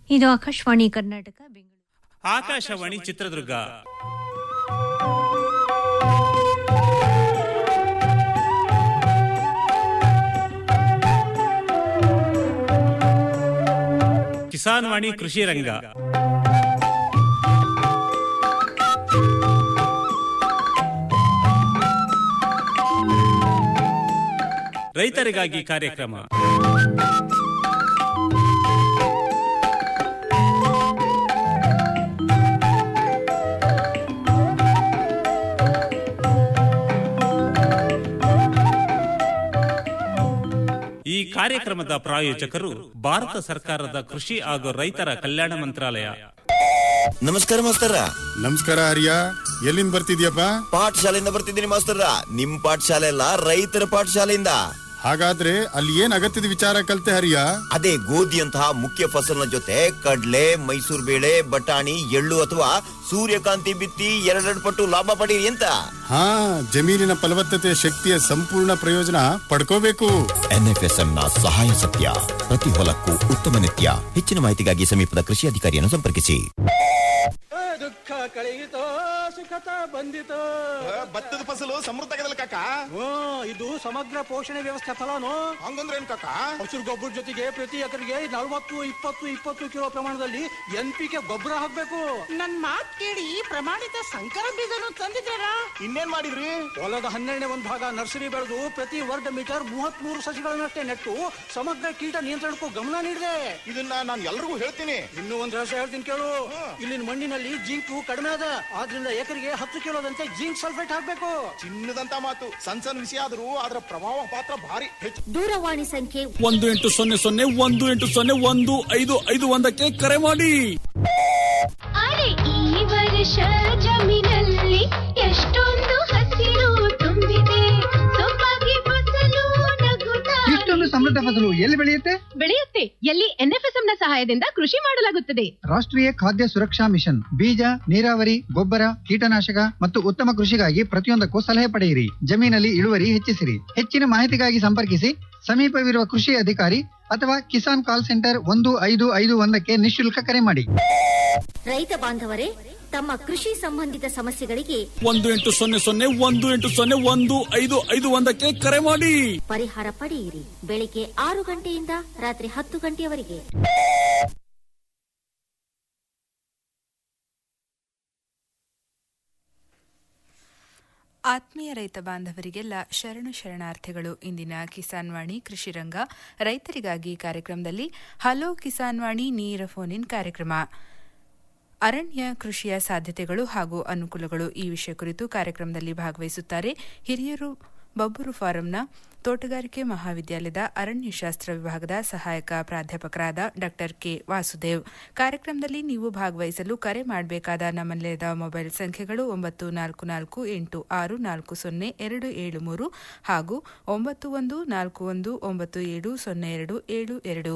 ಇದು ಆಕಾಶವಾಣಿ ಕರ್ನಾಟಕ ಬೆಂಗಳೂರು ಆಕಾಶವಾಣಿ ಚಿತ್ರದುರ್ಗ ಕಿಸಾನ್ ವಾಣಿ ಕೃಷಿ ರಂಗ ರೈತರಿಗಾಗಿ ಕಾರ್ಯಕ್ರಮ ಈ ಕಾರ್ಯಕ್ರಮದ ಪ್ರಾಯೋಜಕರು ಭಾರತ ಸರ್ಕಾರದ ಕೃಷಿ ಹಾಗೂ ರೈತರ ಕಲ್ಯಾಣ ಮಂತ್ರಾಲಯ ನಮಸ್ಕಾರ ಮಾಸ್ತರ ನಮಸ್ಕಾರ ಹರಿಯ ಎಲ್ಲಿಂದ ಬರ್ತಿದ್ಯಪ್ಪ ಪಾಠಶಾಲೆಯಿಂದ ಬರ್ತಿದ್ದೀನಿ ಮಾಸ್ತರ ನಿಮ್ ಪಾಠಶಾಲೆ ಅಲ್ಲ ರೈತರ ಪಾಠಶಾಲೆಯಿಂದ ಹಾಗಾದ್ರೆ ಅಲ್ಲಿ ಏನ್ ಅಗತ್ಯದ ವಿಚಾರ ಕಲ್ತೆ ಹರಿಯ ಅದೇ ಗೋಧಿಯಂತಹ ಮುಖ್ಯ ಫಸಲಿನ ಜೊತೆ ಕಡ್ಲೆ ಮೈಸೂರು ಬೇಳೆ ಬಟಾಣಿ ಎಳ್ಳು ಅಥವಾ ಸೂರ್ಯಕಾಂತಿ ಬಿತ್ತಿ ಎರಡೆರಡು ಪಟ್ಟು ಲಾಭ ಪಡೀರಿ ಅಂತ ಹಾ ಜಮೀನಿನ ಫಲವತ್ತತೆ ಶಕ್ತಿಯ ಸಂಪೂರ್ಣ ಪ್ರಯೋಜನ ಪಡ್ಕೋಬೇಕು ಎನ್ಎಫ್ಎಸ್ಎಂ ನ ಸಹಾಯ ಸತ್ಯ ಪ್ರತಿ ಹೊಲಕ್ಕೂ ಉತ್ತಮ ನಿತ್ಯ ಹೆಚ್ಚಿನ ಮಾಹಿತಿಗಾಗಿ ಸಮೀಪದ ಕೃಷಿ ಅಧಿಕಾರಿಯನ್ನು ಸಂಪರ್ಕಿಸಿ ದುಃಖ ಕಳೆಯಿತೋ ಸುಖತ ಬಂದಿತೋ ಭತ್ತದ ಫಸಲು ಸಮೃದ್ಧ ಆಗದಲ್ಲ ಕಾಕ ಹ್ಞೂ ಇದು ಸಮಗ್ರ ಪೋಷಣೆ ವ್ಯವಸ್ಥೆ ಫಲಾನು ಹಂಗಂದ್ರೆ ಏನ್ ಕಾಕ ಹಸಿರು ಗೊಬ್ಬರ ಜೊತೆಗೆ ಪ್ರತಿ ಎಕರೆಗೆ ನಲವತ್ತು ಇಪ್ಪತ್ತು ಇಪ್ಪತ್ತು ಕಿಲೋ ಪ್ರಮಾಣದಲ್ಲಿ ಎನ್ ಪಿ ಕೆ ಗೊಬ್ಬರ ಹಾಕ್ಬೇಕು ನನ್ ಮಾತ್ ಕೇಳಿ ಪ್ರಮಾಣಿತ ಸಂಕರ ಬೀಜನು ತಂದಿದ್ದಾರಾ ಇನ್ನೇನ್ ಮಾಡಿದ್ರಿ ಹೊಲದ ಹನ್ನೆರಡನೇ ಒಂದು ಭಾಗ ನರ್ಸರಿ ಬೆಳೆದು ಪ್ರತಿ ವರ್ಗ ಮೀಟರ್ ಮೂವತ್ತ್ ಮೂರು ಸಸಿಗಳನ್ನಷ್ಟೇ ನೆಟ್ಟು ಸಮಗ್ರ ಕೀಟ ನಿಯಂತ್ರಣಕ್ಕೂ ಗಮನ ನೀಡಿದೆ ಇದನ್ನ ನಾನು ಎಲ್ರಿಗೂ ಹೇಳ್ತೀನಿ ಇನ್ನೂ ಒಂದ್ ರಹಸ್ಯ ಹೇಳ್ತೀನಿ ಕೇಳು ಇಲ್ಲಿನ ಮಣ್ಣಿನಲ್ಲಿ ಜಿಂಕು ಕಡಿಮೆ ಅದ ಆದ್ರಿಂದ ಎಕರೆಗೆ ಹತ್ತು ಕಿಲೋದಂತೆ ಜಿಂಕ್ ಸಲ್ಫೇಟ್ ಹಾಕ್ಬೇಕು ಚಿನ್ನದಂತ ಮಾತು ಸಣ್ಣ ಸಣ್ಣ ವಿಷಯ ಆದ್ರೂ ಅದರ ಪ್ರಭಾವ ಪಾತ್ರ ಭಾರಿ ಹೆಚ್ಚು ದೂರವಾಣಿ ಸಂಖ್ಯೆ ಒಂದು ಎಂಟು ಸೊನ್ನೆ ಸೊನ್ನೆ ಒಂದು ಎಂಟು ಸೊನ್ನೆ ಒಂದು ಐದು ಐದು ಒಂದಕ್ಕೆ ಕರೆ ಮಾಡಿ ಅರೆ ಈ ವರ್ಷ ಜಮೀನಲ್ಲಿ ಎಷ್ಟೊಂದು ಹಸಿರು ತುಂಬಿದೆ ಸೊಬಗೆ ಫಸಲು ನಗುತ್ತಾ ಇಷ್ಟೊಂದು ಸಮೃದ್ಧ ಫಸಲು ಎಲ್ಲಿ ಬೆಳೆಯುತ್ತೆ ಬೆಳೆಯುತ್ತೆ ಎಲ್ಲಿ ಎನ್ಎಫ್ಎಸ್ಎಂ ನ ಸಹಾಯದಿಂದ ಕೃಷಿ ಮಾಡಲಾಗುತ್ತದೆ ರಾಷ್ಟ್ರೀಯ ಖಾದ್ಯ ಸುರಕ್ಷಾ ಮಿಷನ್ ಬೀಜ ನೀರಾವರಿ ಗೊಬ್ಬರ ಕೀಟನಾಶಕ ಮತ್ತು ಉತ್ತಮ ಕೃಷಿಗಾಗಿ ಪ್ರತಿಯೊಂದಕ್ಕೂ ಸಲಹೆ ಪಡೆಯಿರಿ ಜಮೀನಲ್ಲಿ ಇಳುವರಿ ಹೆಚ್ಚಿಸಿರಿ ಹೆಚ್ಚಿನ ಮಾಹಿತಿಗಾಗಿ ಸಂಪರ್ಕಿಸಿ ಸಮೀಪವಿರುವ ಕೃಷಿ ಅಧಿಕಾರಿ ಅಥವಾ ಕಿಸಾನ್ ಕಾಲ್ ಸೆಂಟರ್ ಒಂದು ಐದು ಐದು ಒಂದಕ್ಕೆ ನಿಶುಲ್ಕ ಕರೆ ಮಾಡಿ ರೈತ ಬಾಂಧವರೇ ತಮ್ಮ ಕೃಷಿ ಸಂಬಂಧಿತ ಸಮಸ್ಯೆಗಳಿಗೆ ಒಂದು ಎಂಟು ಸೊನ್ನೆ ಸೊನ್ನೆ ಒಂದು ಎಂಟು ಸೊನ್ನೆ ಒಂದು ಐದು ಐದು ಒಂದಕ್ಕೆ ಕರೆ ಮಾಡಿ ಪರಿಹಾರ ಪಡೆಯಿರಿ ಬೆಳಿಗ್ಗೆ ಆರು ಗಂಟೆಯಿಂದ ರಾತ್ರಿ ಹತ್ತು ಗಂಟೆಯವರೆಗೆ ಆತ್ಮೀಯ ರೈತ ಬಾಂಧವರಿಗೆಲ್ಲ ಶರಣು ಶರಣಾರ್ಥಿಗಳು ಇಂದಿನ ಕಿಸಾನ್ ವಾಣಿ ಕೃಷಿ ರಂಗ ರೈತರಿಗಾಗಿ ಕಾರ್ಯಕ್ರಮದಲ್ಲಿ ಹಲೋ ಕಿಸಾನ್ ವಾಣಿ ನೇರ ಫೋನ್ ಇನ್ ಕಾರ್ಯಕ್ರಮ ಅರಣ್ಯ ಕೃಷಿಯ ಸಾಧ್ಯತೆಗಳು ಹಾಗೂ ಅನುಕೂಲಗಳು ಈ ವಿಷಯ ಕುರಿತು ಕಾರ್ಯಕ್ರಮದಲ್ಲಿ ಭಾಗವಹಿಸುತ್ತಾರೆ ಹಿರಿಯೂರು ಬಬ್ಬೂರು ಫಾರಂನ ತೋಟಗಾರಿಕೆ ಮಹಾವಿದ್ಯಾಲಯದ ಅರಣ್ಯಶಾಸ್ತ್ರ ವಿಭಾಗದ ಸಹಾಯಕ ಪ್ರಾಧ್ಯಾಪಕರಾದ ಡಾ ಕೆ ವಾಸುದೇವ್ ಕಾರ್ಯಕ್ರಮದಲ್ಲಿ ನೀವು ಭಾಗವಹಿಸಲು ಕರೆ ಮಾಡಬೇಕಾದ ನಮ್ಮ ನಿಲಯದ ಮೊಬೈಲ್ ಸಂಖ್ಯೆಗಳು ಒಂಬತ್ತು ನಾಲ್ಕು ನಾಲ್ಕು ಎಂಟು ಆರು ನಾಲ್ಕು ಸೊನ್ನೆ ಎರಡು ಏಳು ಮೂರು ಹಾಗೂ ಒಂಬತ್ತು ಒಂದು ನಾಲ್ಕು ಒಂದು ಒಂಬತ್ತು ಏಳು ಸೊನ್ನೆ ಎರಡು ಏಳು ಎರಡು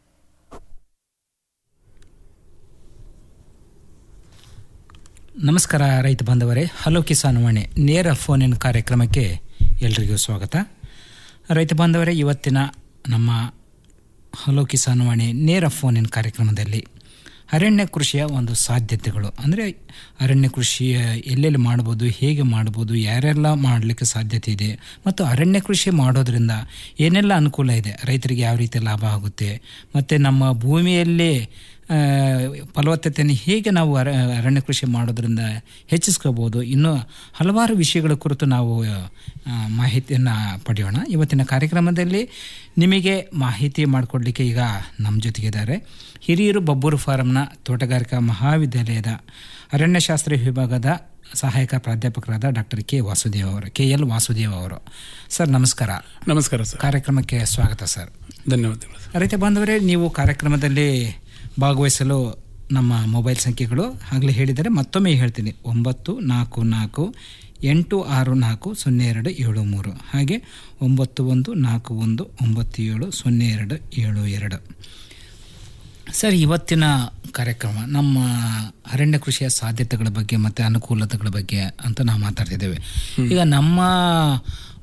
ನಮಸ್ಕಾರ ರೈತ ಬಾಂಧವರೇ ಹಲೋ ಕಿಸಾನ್ ವಾಣಿ ನೇರ ಫೋನ್ ಇನ್ ಕಾರ್ಯಕ್ರಮಕ್ಕೆ ಎಲ್ರಿಗೂ ಸ್ವಾಗತ ರೈತ ಬಾಂಧವರೇ ಇವತ್ತಿನ ನಮ್ಮ ಹಲೋ ಕಿಸಾನ್ ವಾಣಿ ನೇರ ಫೋನ್ ಇನ್ ಕಾರ್ಯಕ್ರಮದಲ್ಲಿ ಅರಣ್ಯ ಕೃಷಿಯ ಒಂದು ಸಾಧ್ಯತೆಗಳು ಅಂದರೆ ಅರಣ್ಯ ಕೃಷಿಯ ಎಲ್ಲೆಲ್ಲಿ ಮಾಡ್ಬೋದು ಹೇಗೆ ಮಾಡ್ಬೋದು ಯಾರೆಲ್ಲ ಮಾಡಲಿಕ್ಕೆ ಸಾಧ್ಯತೆ ಇದೆ ಮತ್ತು ಅರಣ್ಯ ಕೃಷಿ ಮಾಡೋದ್ರಿಂದ ಏನೆಲ್ಲ ಅನುಕೂಲ ಇದೆ ರೈತರಿಗೆ ಯಾವ ರೀತಿ ಲಾಭ ಆಗುತ್ತೆ ಮತ್ತು ನಮ್ಮ ಭೂಮಿಯಲ್ಲಿ ಆ, ಫಲವತ್ತತೆಯನ್ನು ಹೇಗೆ ನಾವು ಅರ ಅರಣ್ಯ ಕೃಷಿ ಮಾಡೋದ್ರಿಂದ ಹೆಚ್ಚಿಸ್ಕೋಬೋದು ಇನ್ನೂ ಹಲವಾರು ವಿಷಯಗಳ ಕುರಿತು ನಾವು ಆ, ಮಾಹಿತಿಯನ್ನು ಪಡೆಯೋಣ ಇವತ್ತಿನ ಕಾರ್ಯಕ್ರಮದಲ್ಲಿ ನಿಮಗೆ ಮಾಹಿತಿ ಮಾಡಿಕೊಡ್ಲಿಕ್ಕೆ ಈಗ ನಮ್ಮ ಜೊತೆಗಿದ್ದಾರೆ ಹಿರಿಯೂರು ಬಬ್ಬೂರು ಫಾರಂನ ತೋಟಗಾರಿಕಾ ಮಹಾವಿದ್ಯಾಲಯದ ಅರಣ್ಯಶಾಸ್ತ್ರ ವಿಭಾಗದ ಸಹಾಯಕ ಪ್ರಾಧ್ಯಾಪಕರಾದ ಡಾಕ್ಟರ್ ಕೆ ವಾಸುದೇವ್ ಅವರು ಕೆ ಎಲ್ ವಾಸುದೇವ್ ಅವರು ಸರ್ ನಮಸ್ಕಾರ ನಮಸ್ಕಾರ ಸರ್ ಕಾರ್ಯಕ್ರಮಕ್ಕೆ ಸ್ವಾಗತ ಸರ್ ಧನ್ಯವಾದಗಳು ರೈತ ಬಾಂಧವರೇ ನೀವು ಕಾರ್ಯಕ್ರಮದಲ್ಲಿ ಭಾಗವಹಿಸಲು ನಮ್ಮ ಮೊಬೈಲ್ ಸಂಖ್ಯೆಗಳು ಆಗಲೇ ಹೇಳಿದರೆ ಮತ್ತೊಮ್ಮೆ ಹೇಳ್ತೀನಿ ಒಂಬತ್ತು ನಾಲ್ಕು ನಾಲ್ಕು ಎಂಟು ಆರು ನಾಲ್ಕು ಸೊನ್ನೆ ಎರಡು ಏಳು ಮೂರು ಹಾಗೆ ಒಂಬತ್ತು ಒಂದು ನಾಲ್ಕು ಒಂದು ಒಂಬತ್ತು ಏಳು ಸೊನ್ನೆ ಎರಡು ಏಳು ಎರಡು ಸರ್ ಇವತ್ತಿನ ಕಾರ್ಯಕ್ರಮ ನಮ್ಮ ಅರಣ್ಯ ಕೃಷಿಯ ಸಾಧ್ಯತೆಗಳ ಬಗ್ಗೆ ಮತ್ತು ಅನುಕೂಲತೆಗಳ ಬಗ್ಗೆ ಅಂತ ನಾವು ಮಾತಾಡ್ತಿದ್ದೇವೆ ಈಗ ನಮ್ಮ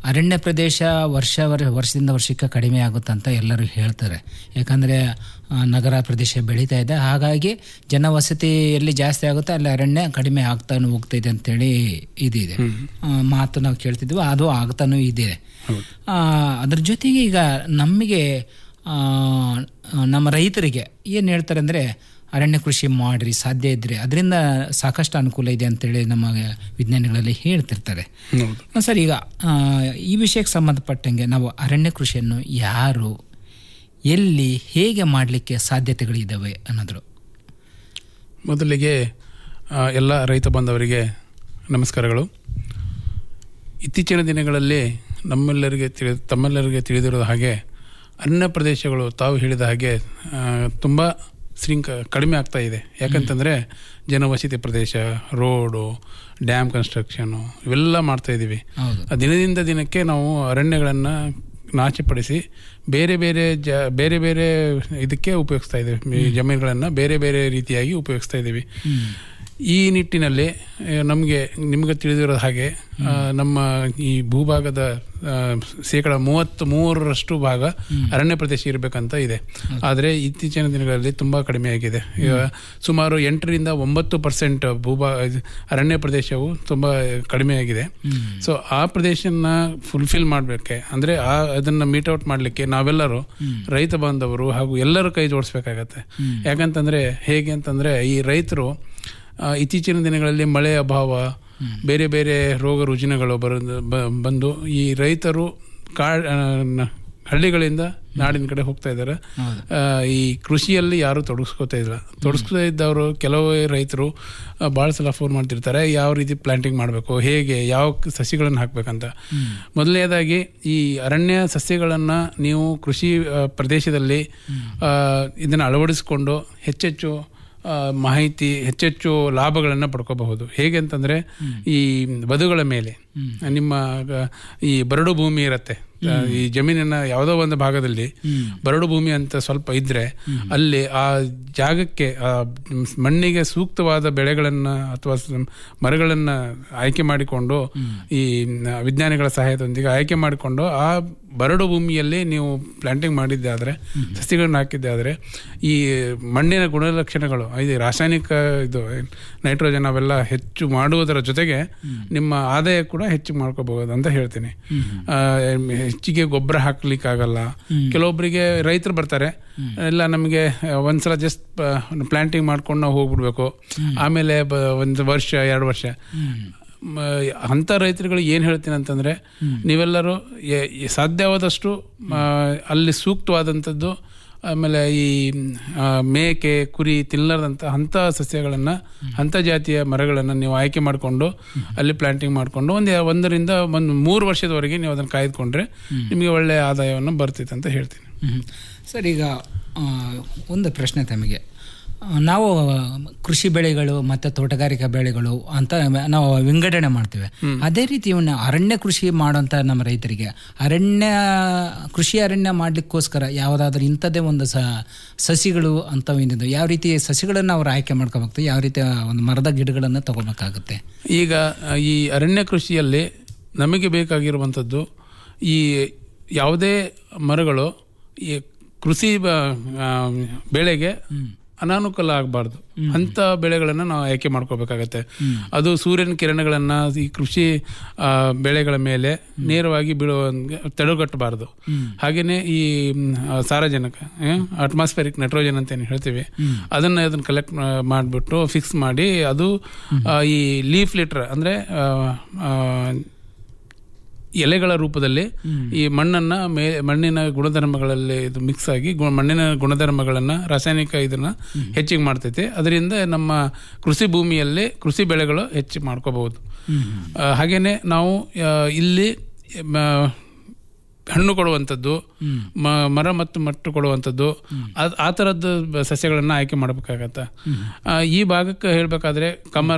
ಅರಣ್ಯ ಪ್ರದೇಶ ವರ್ಷ ವರ್ ವರ್ಷದಿಂದ ವರ್ಷಕ್ಕೆ ಕಡಿಮೆ ಆಗುತ್ತಂತ ಎಲ್ಲರೂ ಹೇಳ್ತಾರೆ ಯಾಕಂದರೆ ನಗರ ಪ್ರದೇಶ ಬೆಳೀತಾ ಇದೆ ಹಾಗಾಗಿ ಜನವಸತಿ ಎಲ್ಲಿ ಜಾಸ್ತಿ ಆಗುತ್ತೆ ಅಲ್ಲಿ ಅರಣ್ಯ ಕಡಿಮೆ ಆಗ್ತಾನು ಹೋಗ್ತಾ ಇದೆ ಅಂತೇಳಿ ಇದಿದೆ ಆ, ಮಾತು ನಾವು ಕೇಳ್ತಿದ್ವಿ ಅದು ಆಗ್ತಾನೂ ಇದೆ ಆ, ಅದ್ರ ಜೊತೆಗೆ ಈಗ ನಮಗೆ ಆ, ನಮ್ಮ ರೈತರಿಗೆ ಏನು ಹೇಳ್ತಾರೆ ಅಂದರೆ ಅರಣ್ಯ ಕೃಷಿ ಮಾಡಿರಿ ಸಾಧ್ಯ ಇದ್ದರೆ ಅದರಿಂದ ಸಾಕಷ್ಟು ಅನುಕೂಲ ಇದೆ ಅಂತೇಳಿ ನಮ್ಮ ವಿಜ್ಞಾನಿಗಳಲ್ಲಿ ಹೇಳ್ತಿರ್ತಾರೆ ಸರ್ ಈಗ ಆ, ಈ ವಿಷಯಕ್ಕೆ ಸಂಬಂಧಪಟ್ಟಂಗೆ ನಾವು ಅರಣ್ಯ ಕೃಷಿಯನ್ನು ಯಾರು ಎಲ್ಲಿ ಹೇಗೆ ಮಾಡಲಿಕ್ಕೆ ಸಾಧ್ಯತೆಗಳಿದ್ದಾವೆ ಅನ್ನೋದ್ರು ಮೊದಲಿಗೆ ಆ, ಎಲ್ಲ ರೈತ ಬಾಂಧವರಿಗೆ ನಮಸ್ಕಾರಗಳು ಇತ್ತೀಚಿನ ದಿನಗಳಲ್ಲಿ ನಮ್ಮೆಲ್ಲರಿಗೆ ತಿಳಿ ತಮ್ಮೆಲ್ಲರಿಗೆ ತಿಳಿದಿರೋ ಹಾಗೆ ಅರಣ್ಯ ಪ್ರದೇಶಗಳು ತಾವು ಹೇಳಿದ ಹಾಗೆ ತುಂಬ ಶ್ರಿಂಕ ಕಡಿಮೆ ಆಗ್ತಾ ಇದೆ ಯಾಕಂತಂದರೆ ಜನವಸತಿ ಪ್ರದೇಶ ರೋಡು ಡ್ಯಾಮ್ ಕನ್ಸ್ಟ್ರಕ್ಷನು ಇವೆಲ್ಲ ಮಾಡ್ತಾ ಇದ್ದೀವಿ ಹೌದು ಆ ದಿನದಿಂದ ದಿನಕ್ಕೆ ನಾವು ಅರಣ್ಯಗಳನ್ನು ನಾಶಪಡಿಸಿ ಬೇರೆ ಬೇರೆ ಜ ಬೇರೆ ಬೇರೆ ಇದಕ್ಕೆ ಉಪಯೋಗಿಸ್ತಾ ಇದ್ದೀವಿ ಈ ಜಮೀನುಗಳನ್ನು ಬೇರೆ ಬೇರೆ ರೀತಿಯಾಗಿ ಉಪಯೋಗಿಸ್ತಾ ಇದ್ದೀವಿ ಈ ನಿಟ್ಟಿನಲ್ಲಿ ನಮಗೆ ನಿಮಗೆ ತಿಳಿದಿರೋ ಹಾಗೆ ಆ, ನಮ್ಮ ಈ ಭೂಭಾಗದ ಆ, ಶೇಕಡ ಮೂವತ್ತ್ ಮೂರರಷ್ಟು ಭಾಗ ಅರಣ್ಯ ಪ್ರದೇಶ ಇರಬೇಕಂತ ಇದೆ ಆದರೆ ಇತ್ತೀಚಿನ ದಿನಗಳಲ್ಲಿ ತುಂಬ ಕಡಿಮೆ ಆಗಿದೆ ಈಗ ಸುಮಾರು ಎಂಟರಿಂದ ಒಂಬತ್ತು ಪರ್ಸೆಂಟ್ ಭೂಭಾ ಇದು ಅರಣ್ಯ ಪ್ರದೇಶವು ತುಂಬ ಕಡಿಮೆ ಆಗಿದೆ ಸೊ ಆ ಪ್ರದೇಶನ ಫುಲ್ಫಿಲ್ ಮಾಡಬೇಕೆ ಅಂದರೆ ಆ ಅದನ್ನು ಮೀಟ್ ಔಟ್ ಮಾಡಲಿಕ್ಕೆ ನಾವೆಲ್ಲರೂ ರೈತ ಬಾಂಧವರು ಹಾಗೂ ಎಲ್ಲರೂ ಕೈ ಜೋಡಿಸ್ಬೇಕಾಗತ್ತೆ ಯಾಕಂತಂದ್ರೆ ಹೇಗೆ ಅಂತಂದ್ರೆ ಈ ರೈತರು ಆ, ಇತ್ತೀಚಿನ ದಿನಗಳಲ್ಲಿ ಮಳೆ ಅಭಾವ ಬೇರೆ ಬೇರೆ ರೋಗ ರುಜಿನಗಳು ಬರ ಬ- ಬಂದು ಈ ರೈತರು ಕಾ ಆ, ನ- ಹಳ್ಳಿಗಳಿಂದ ನಾಡಿನ ಕಡೆ ಹೋಗ್ತಾ ಇದ್ದಾರೆ ಆ, ಈ ಕೃಷಿಯಲ್ಲಿ ಯಾರು ತೊಡಗಿಸ್ಕೋತಾ ಇಲ್ಲ ತೊಡಗಿಸ್ತಾ ಇದ್ದವರು ಕೆಲವು ರೈತರು ಭಾಳ ಸಲ ಫೋನ್ ಮಾಡ್ತಿರ್ತಾರೆ ಯಾವ ರೀತಿ ಪ್ಲಾಂಟಿಂಗ್ ಮಾಡಬೇಕು ಹೇಗೆ ಯಾವ ಕ- ಸಸಿಗಳನ್ನು ಹಾಕಬೇಕಂತ ಮೊದಲನೇದಾಗಿ ಈ ಅರಣ್ಯ ಸಸ್ಯಗಳನ್ನು ನೀವು ಕೃಷಿ ಆ, ಪ್ರದೇಶದಲ್ಲಿ ಇದನ್ನು ಅಳವಡಿಸಿಕೊಂಡು ಹೆಚ್ಚೆಚ್ಚು ಆ, ಮಾಹಿತಿ ಹೆಚ್ಚೆಚ್ಚು ಲಾಭಗಳನ್ನು ಪಡ್ಕೋಬಹುದು ಹೇಗೆ ಅಂತಂದ್ರೆ ಈ ಬದುಗಳ ಮೇಲೆ ನಿಮ್ಮ ಆ, ಈ ಬರಡು ಭೂಮಿ ಇರತ್ತೆ ಆ, ಈ ಜಮೀನಿನ ಯಾವುದೋ ಒಂದು ಭಾಗದಲ್ಲಿ ಬರಡು ಭೂಮಿ ಅಂತ ಸ್ವಲ್ಪ ಇದ್ರೆ ಅಲ್ಲಿ ಆ ಜಾಗಕ್ಕೆ ಆ ಮಣ್ಣಿಗೆ ಸೂಕ್ತವಾದ ಬೆಳೆಗಳನ್ನ ಅಥವಾ ಸ- ಮರಗಳನ್ನ ಆಯ್ಕೆ ಮಾಡಿಕೊಂಡು ಈ ನ- ವಿಜ್ಞಾನಿಗಳ ಸಹಾಯದೊಂದಿಗೆ ಆಯ್ಕೆ ಮಾಡಿಕೊಂಡು ಆ ಬರಡು ಭೂಮಿಯಲ್ಲಿ ನೀವು ಪ್ಲಾಂಟಿಂಗ್ ಮಾಡಿದ್ದೆ ಆದರೆ ಸಸಿಗಳನ್ನ ಹಾಕಿದ್ದೆ ಆದರೆ ಈ ಮಣ್ಣಿನ ಗುಣಲಕ್ಷಣಗಳು ಇದು ರಾಸಾಯನಿಕ ಇದು ನೈಟ್ರೋಜನ್ ಅವೆಲ್ಲ ಹೆಚ್ಚು ಮಾಡುವುದರ ಜೊತೆಗೆ ನಿಮ್ಮ ಆದಾಯ ಕೂಡ ಹೆಚ್ಚು ಮಾಡ್ಕೋಬಹುದು ಅಂತ ಹೇಳ್ತೀನಿ ಆ, ಹೆಚ್ಚಿಗೆ ಗೊಬ್ಬರ ಹಾಕ್ಲಿಕ್ಕಾಗಲ್ಲ ಕೆಲವೊಬ್ಬರಿಗೆ ರೈತರು ಬರ್ತಾರೆ ಇಲ್ಲ ನಮಗೆ ಒಂದ್ಸಲ ಜಸ್ಟ್ ಪ್ಲಾಂಟಿಂಗ್ ಮಾಡ್ಕೊಂಡು ನಾವು ಹೋಗ್ಬಿಡ್ಬೇಕು ಆಮೇಲೆ ಬ- ಒಂದು ವರ್ಷ ಎರಡು ವರ್ಷ ಮ- ಅಂಥ ರೈತರುಗಳಿಗೆ ಏನು ಹೇಳ್ತೀನಿ ಅಂತಂದರೆ ನೀವೆಲ್ಲರೂ ಎ- ಎ- ಸಾಧ್ಯವಾದಷ್ಟು ಆ, ಅಲ್ಲಿ ಸೂಕ್ತವಾದಂಥದ್ದು ಆಮೇಲೆ ಈ ಆ, ಮೇಕೆ ಕುರಿ ತಿನ್ನಲಾರ್ದಂಥ ಅಂಥ ಸಸ್ಯಗಳನ್ನು ಅಂಥ ಜಾತಿಯ ಮರಗಳನ್ನು ನೀವು ಆಯ್ಕೆ ಮಾಡಿಕೊಂಡು ಅಲ್ಲಿ ಪ್ಲಾಂಟಿಂಗ್ ಮಾಡಿಕೊಂಡು ಒಂದು ಒಂದರಿಂದ ಒಂದು ಮೂರು ವರ್ಷದವರೆಗೆ ನೀವು ಅದನ್ನು ಕಾಯ್ದುಕೊಂಡ್ರೆ ನಿಮಗೆ ಒಳ್ಳೆಯ ಆದಾಯವನ್ನು ಬರ್ತಿತ್ತು ಅಂತ ಹೇಳ್ತೀನಿ ಹ್ಮ್. ಸರ್ ಈಗ ಆ, ಒಂದು ಪ್ರಶ್ನೆ ತಮಗೆ ಆ, ನಾವು ಕೃಷಿ ಬೆಳೆಗಳು ಮತ್ತು ತೋಟಗಾರಿಕಾ ಬೆಳೆಗಳು ಅಂತ ನಾವು ವಿಂಗಡಣೆ ಮಾಡ್ತೇವೆ ಅದೇ ರೀತಿ ಇವನ್ನ ಅರಣ್ಯ ಕೃಷಿ ಮಾಡುವಂಥ ನಮ್ಮ ರೈತರಿಗೆ ಅರಣ್ಯ ಕೃಷಿ ಅರಣ್ಯ ಮಾಡಲಿಕ್ಕೋಸ್ಕರ ಯಾವುದಾದ್ರೂ ಇಂಥದ್ದೇ ಒಂದು ಸ ಸಸಿಗಳು ಅಂಥವೇನಿದೆ ಯಾವ ರೀತಿ ಸಸಿಗಳನ್ನು ಅವ್ರು ಆಯ್ಕೆ ಮಾಡ್ಕೋಬೇಕು ಯಾವ ರೀತಿ ಒಂದು ಮರದ ಗಿಡಗಳನ್ನು ತಗೋಬೇಕಾಗುತ್ತೆ ಈಗ ಆ, ಈ ಅರಣ್ಯ ಕೃಷಿಯಲ್ಲಿ ನಮಗೆ ಬೇಕಾಗಿರುವಂಥದ್ದು ಈ ಯಾವುದೇ ಮರಗಳು ಈ ಕೃಷಿ ಬ- ಆ, ಬೆಳೆಗೆ ಅನಾನುಕೂಲ ಆಗಬಾರ್ದು ಅಂಥ ಬೆಳೆಗಳನ್ನು ನಾವು ಆಯ್ಕೆ ಮಾಡ್ಕೋಬೇಕಾಗತ್ತೆ ಅದು ಸೂರ್ಯನ ಕಿರಣಗಳನ್ನು ಈ ಕೃಷಿ ಆ, ಬೆಳೆಗಳ ಮೇಲೆ ನೇರವಾಗಿ ಬೀಳುವಂಗೆ ತಡೆಗಟ್ಟಬಾರ್ದು ಹಾಗೆಯೇ ಈ ಮ್, ಆ, ಸಾರಜನಕ ಅಟ್ಮಾಸ್ಫಿಯರಿಕ್ ನೈಟ್ರೋಜನ್ ಅಂತ ಏನು ಹೇಳ್ತೀವಿ ಅದನ್ನ ಅದನ್ನ ಕಲೆಕ್ಟ್ ಮಾಡಿಬಿಟ್ಟು ಫಿಕ್ಸ್ ಮಾಡಿ ಅದು ಆ, ಈ ಲೀಫ್ ಲಿಟರ್ ಅಂದರೆ ಎಲೆಗಳ ರೂಪದಲ್ಲಿ ಈ ಮಣ್ಣನ್ನ ಮೇ ಮಣ್ಣಿನ ಗುಣಧರ್ಮಗಳಲ್ಲಿ ಇದು ಮಿಕ್ಸ್ ಆಗಿ ಗು- ಮಣ್ಣಿನ ಗುಣಧರ್ಮಗಳನ್ನ ರಾಸಾಯನಿಕ ಇದನ್ನ ಹೆಚ್ಚಿಗೆ ಮಾಡ್ತೈತೆ ಅದರಿಂದ ನಮ್ಮ ಕೃಷಿ ಭೂಮಿಯಲ್ಲಿ ಕೃಷಿ ಬೆಳೆಗಳು ಹೆಚ್ಚು ಮಾಡ್ಕೋಬಹುದು ಆ, ಹಾಗೇನೆ ನಾವು ಆ, ಇಲ್ಲಿ ಮ, ಹಣ್ಣು ಕೊಡುವಂಥದ್ದು ಮ- ಮರ ಮತ್ತು ಮಟ್ಟು ಕೊಡುವಂಥದ್ದು ಅದ್- ಆ ಥರದ್ದು ಬ- ಸಸ್ಯಗಳನ್ನು ಆಯ್ಕೆ ಮಾಡಬೇಕಾಗತ್ತೆ ಆ, ಈ ಭಾಗಕ್ಕೆ ಹೇಳಬೇಕಾದ್ರೆ ಕಮರ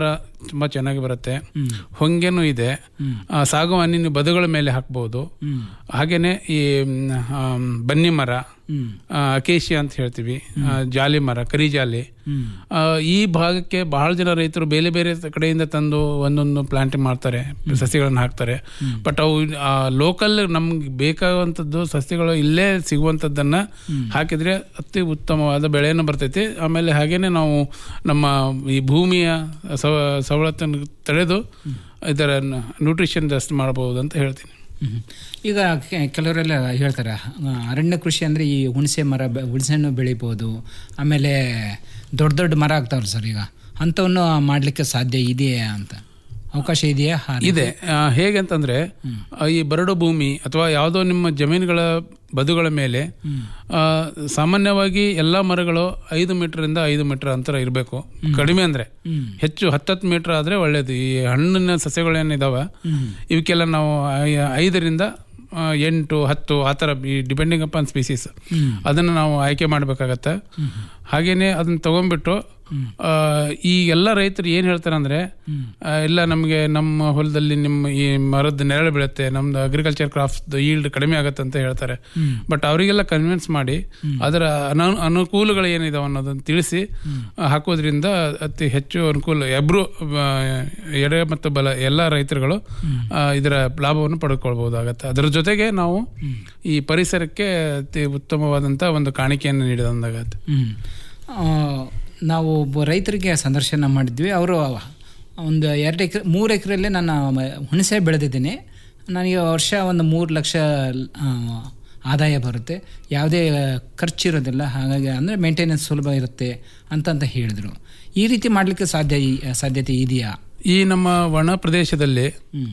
ತುಂಬಾ ಚೆನ್ನಾಗಿ ಬರುತ್ತೆ ಹೊಂಗೆನೂ ಇದೆ ಆ, ಸಾಗು ಹಣ್ಣಿನ ಬದುಗಳ ಮೇಲೆ ಹಾಕ್ಬೋದು ಹಾಗೇನೆ ಈ ಮ್, ಆಮ್, ಬನ್ನಿ ಮರ ಆ, ಅಕೇಶಿಯಾ ಅಂತ ಹೇಳ್ತೀವಿ ಆ, ಜಾಲಿ ಮರ ಕರಿ ಜಾಲಿ ಆ, ಈ ಭಾಗಕ್ಕೆ ಬಹಳ ಜನ ರೈತರು ಬೇರೆ ಬೇರೆ ಕಡೆಯಿಂದ ತಂದು ಒಂದೊಂದು ಪ್ಲಾಂಟಿಂಗ್ ಮಾಡ್ತಾರೆ ಸಸ್ಯಗಳನ್ನು ಹಾಕ್ತಾರೆ ಬಟ್ ಅವು ಲೋಕಲ್ ನಮ್ಗೆ ಬೇಕಾಗುವಂಥದ್ದು ಸಸ್ಯಗಳು ಇಲ್ಲೇ ಸಿಗುವಂಥದ್ದನ್ನ ಹಾಕಿದ್ರೆ ಅತಿ ಉತ್ತಮವಾದ ಬೆಳೆಯನ್ನು ಬರ್ತೈತಿ ಆಮೇಲೆ ಹಾಗೇನೆ ನಾವು ನಮ್ಮ ಈ ಭೂಮಿಯ ಸವ ಸವಲತ್ತನ್ನು ತಡೆದು ಇದರ ನ್ಯೂಟ್ರಿಷನ್ ಜಾಸ್ತಿ ಮಾಡಬಹುದು ಅಂತ ಹೇಳ್ತೀನಿ ಹ್ಮ್. ಈಗ ಕೆ- ಕೆಲವರೆಲ್ಲ ಹೇಳ್ತಾರೆ ಆ, ಅರಣ್ಯ ಕೃಷಿ ಅಂದರೆ ಈ ಹುಣಸೆ ಮರ ಬೆ- ಹುಣಸೆ ಹಣ್ಣು ಬೆಳಿಬೋದು ಆಮೇಲೆ ದೊಡ್ಡ ದೊಡ್ಡ ಮರ ಆಗ್ತಾವಲ್ಲ ಸರ್ ಈಗ ಅಂಥವನ್ನು ಮಾಡಲಿಕ್ಕೆ ಸಾಧ್ಯ ಇದೆಯಾ ಅಂತ ಅವಕಾಶ ಇದೆಯಾ ಆ ರೀತಿ? ಇದೆ ಆ, ಹೇಗೆ ಅಂತಂದ್ರೆ ಆ, ಈ ಬರಡು ಭೂಮಿ ಅಥವಾ ಯಾವುದೋ ನಿಮ್ಮ ಜಮೀನುಗಳ ಬದುಗಳ ಮೇಲೆ ಆ, ಸಾಮಾನ್ಯವಾಗಿ ಎಲ್ಲಾ ಮರಗಳು ಐದು ಮೀಟರ್ ಇಂದ ಐದು ಮೀಟರ್ ಅಂತರ ಇರಬೇಕು ಕಡಿಮೆ ಅಂದ್ರೆ ಹೆಚ್ಚು ಹತ್ತತ್ತು ಮೀಟರ್ ಆದ್ರೆ ಒಳ್ಳೇದು ಈ ಹಣ್ಣಿನ ಸಸ್ಯಗಳೇನಿದಾವ ಇವಕ್ಕೆಲ್ಲ ನಾವು ಐ- ಐದರಿಂದ ಆ, ಎಂಟು ಹತ್ತು ಆ ಥರ ಡಿಪೆಂಡಿಂಗ್ ಅಪಾನ್ ಸ್ಪೀಸೀಸ್ ಅದನ್ನು ನಾವು ಆಯ್ಕೆ ಮಾಡಬೇಕಾಗತ್ತೆ ಹಾಗೇನೆ ಅದನ್ನ ತಗೊಂಡ್ಬಿಟ್ಟು ಆ, ಈ ಎಲ್ಲ ರೈತರು ಏನು ಹೇಳ್ತಾರೆ ಅಂದ್ರೆ ಆ, ಇಲ್ಲ ನಮಗೆ ನಮ್ಮ ಹೊಲದಲ್ಲಿ ನಿಮ್ಮ ಈ ಮರದ ನೆರಳು ಬೀಳುತ್ತೆ ನಮ್ದು ಅಗ್ರಿಕಲ್ಚರ್ ಕ್ರಾಫ್ಟ್ ಈಲ್ಡ್ ಕಡಿಮೆ ಆಗುತ್ತೆ ಅಂತ ಹೇಳ್ತಾರೆ ಬಟ್ ಅವರಿಗೆಲ್ಲ ಕನ್ವಿನ್ಸ್ ಮಾಡಿ ಅದರ ಅನ ಅನುಕೂಲಗಳು ಏನಿದಾವೆ ಅನ್ನೋದನ್ನು ತಿಳಿಸಿ ಆ, ಹಾಕೋದ್ರಿಂದ ಅತಿ ಹೆಚ್ಚು ಅನುಕೂಲ ಎಬ್ರು ಆ, ಎಡೆ ಮತ್ತು ಬಲ ಎಲ್ಲ ರೈತರುಗಳು ಆ, ಇದರ ಲಾಭವನ್ನು ಪಡೆದುಕೊಳ್ಬಹುದಾಗತ್ತೆ ಅದರ ಜೊತೆಗೆ ನಾವು ಈ ಪರಿಸರಕ್ಕೆ ಅತಿ ಉತ್ತಮವಾದಂತ ಒಂದು ಕಾಣಿಕೆಯನ್ನು ನೀಡಿದಂದಾಗತ್ತೆ ಹ್ಮ್. ಆ, ನಾವು ಒಬ್ಬ ರೈತರಿಗೆ ಸಂದರ್ಶನ ಮಾಡಿದ್ವಿ ಅವರು ಒಂದು ಎರಡು ಎಕರೆ ಮೂರು ಎಕರೆಯಲ್ಲೇ ನಾನು ಮ- ಹುಣಸೆ ಬೆಳೆದಿದ್ದೀನಿ ನನಗೆ ವರ್ಷ ಒಂದು ಮೂರು ಲಕ್ಷ ಆ, ಆದಾಯ ಬರುತ್ತೆ ಯಾವುದೇ ಖರ್ಚಿರೋದಿಲ್ಲ ಹಾಗಾಗಿ ಅಂದರೆ ಮೇಂಟೆನೆನ್ಸ್ ಸುಲಭ ಇರುತ್ತೆ ಅಂತಂತ ಹೇಳಿದರು ಈ ರೀತಿ ಮಾಡಲಿಕ್ಕೆ ಸಾಧ್ಯ ಈ- ಸಾಧ್ಯತೆ ಇದೆಯಾ ಈ ನಮ್ಮ ಒಣ ಪ್ರದೇಶದಲ್ಲಿ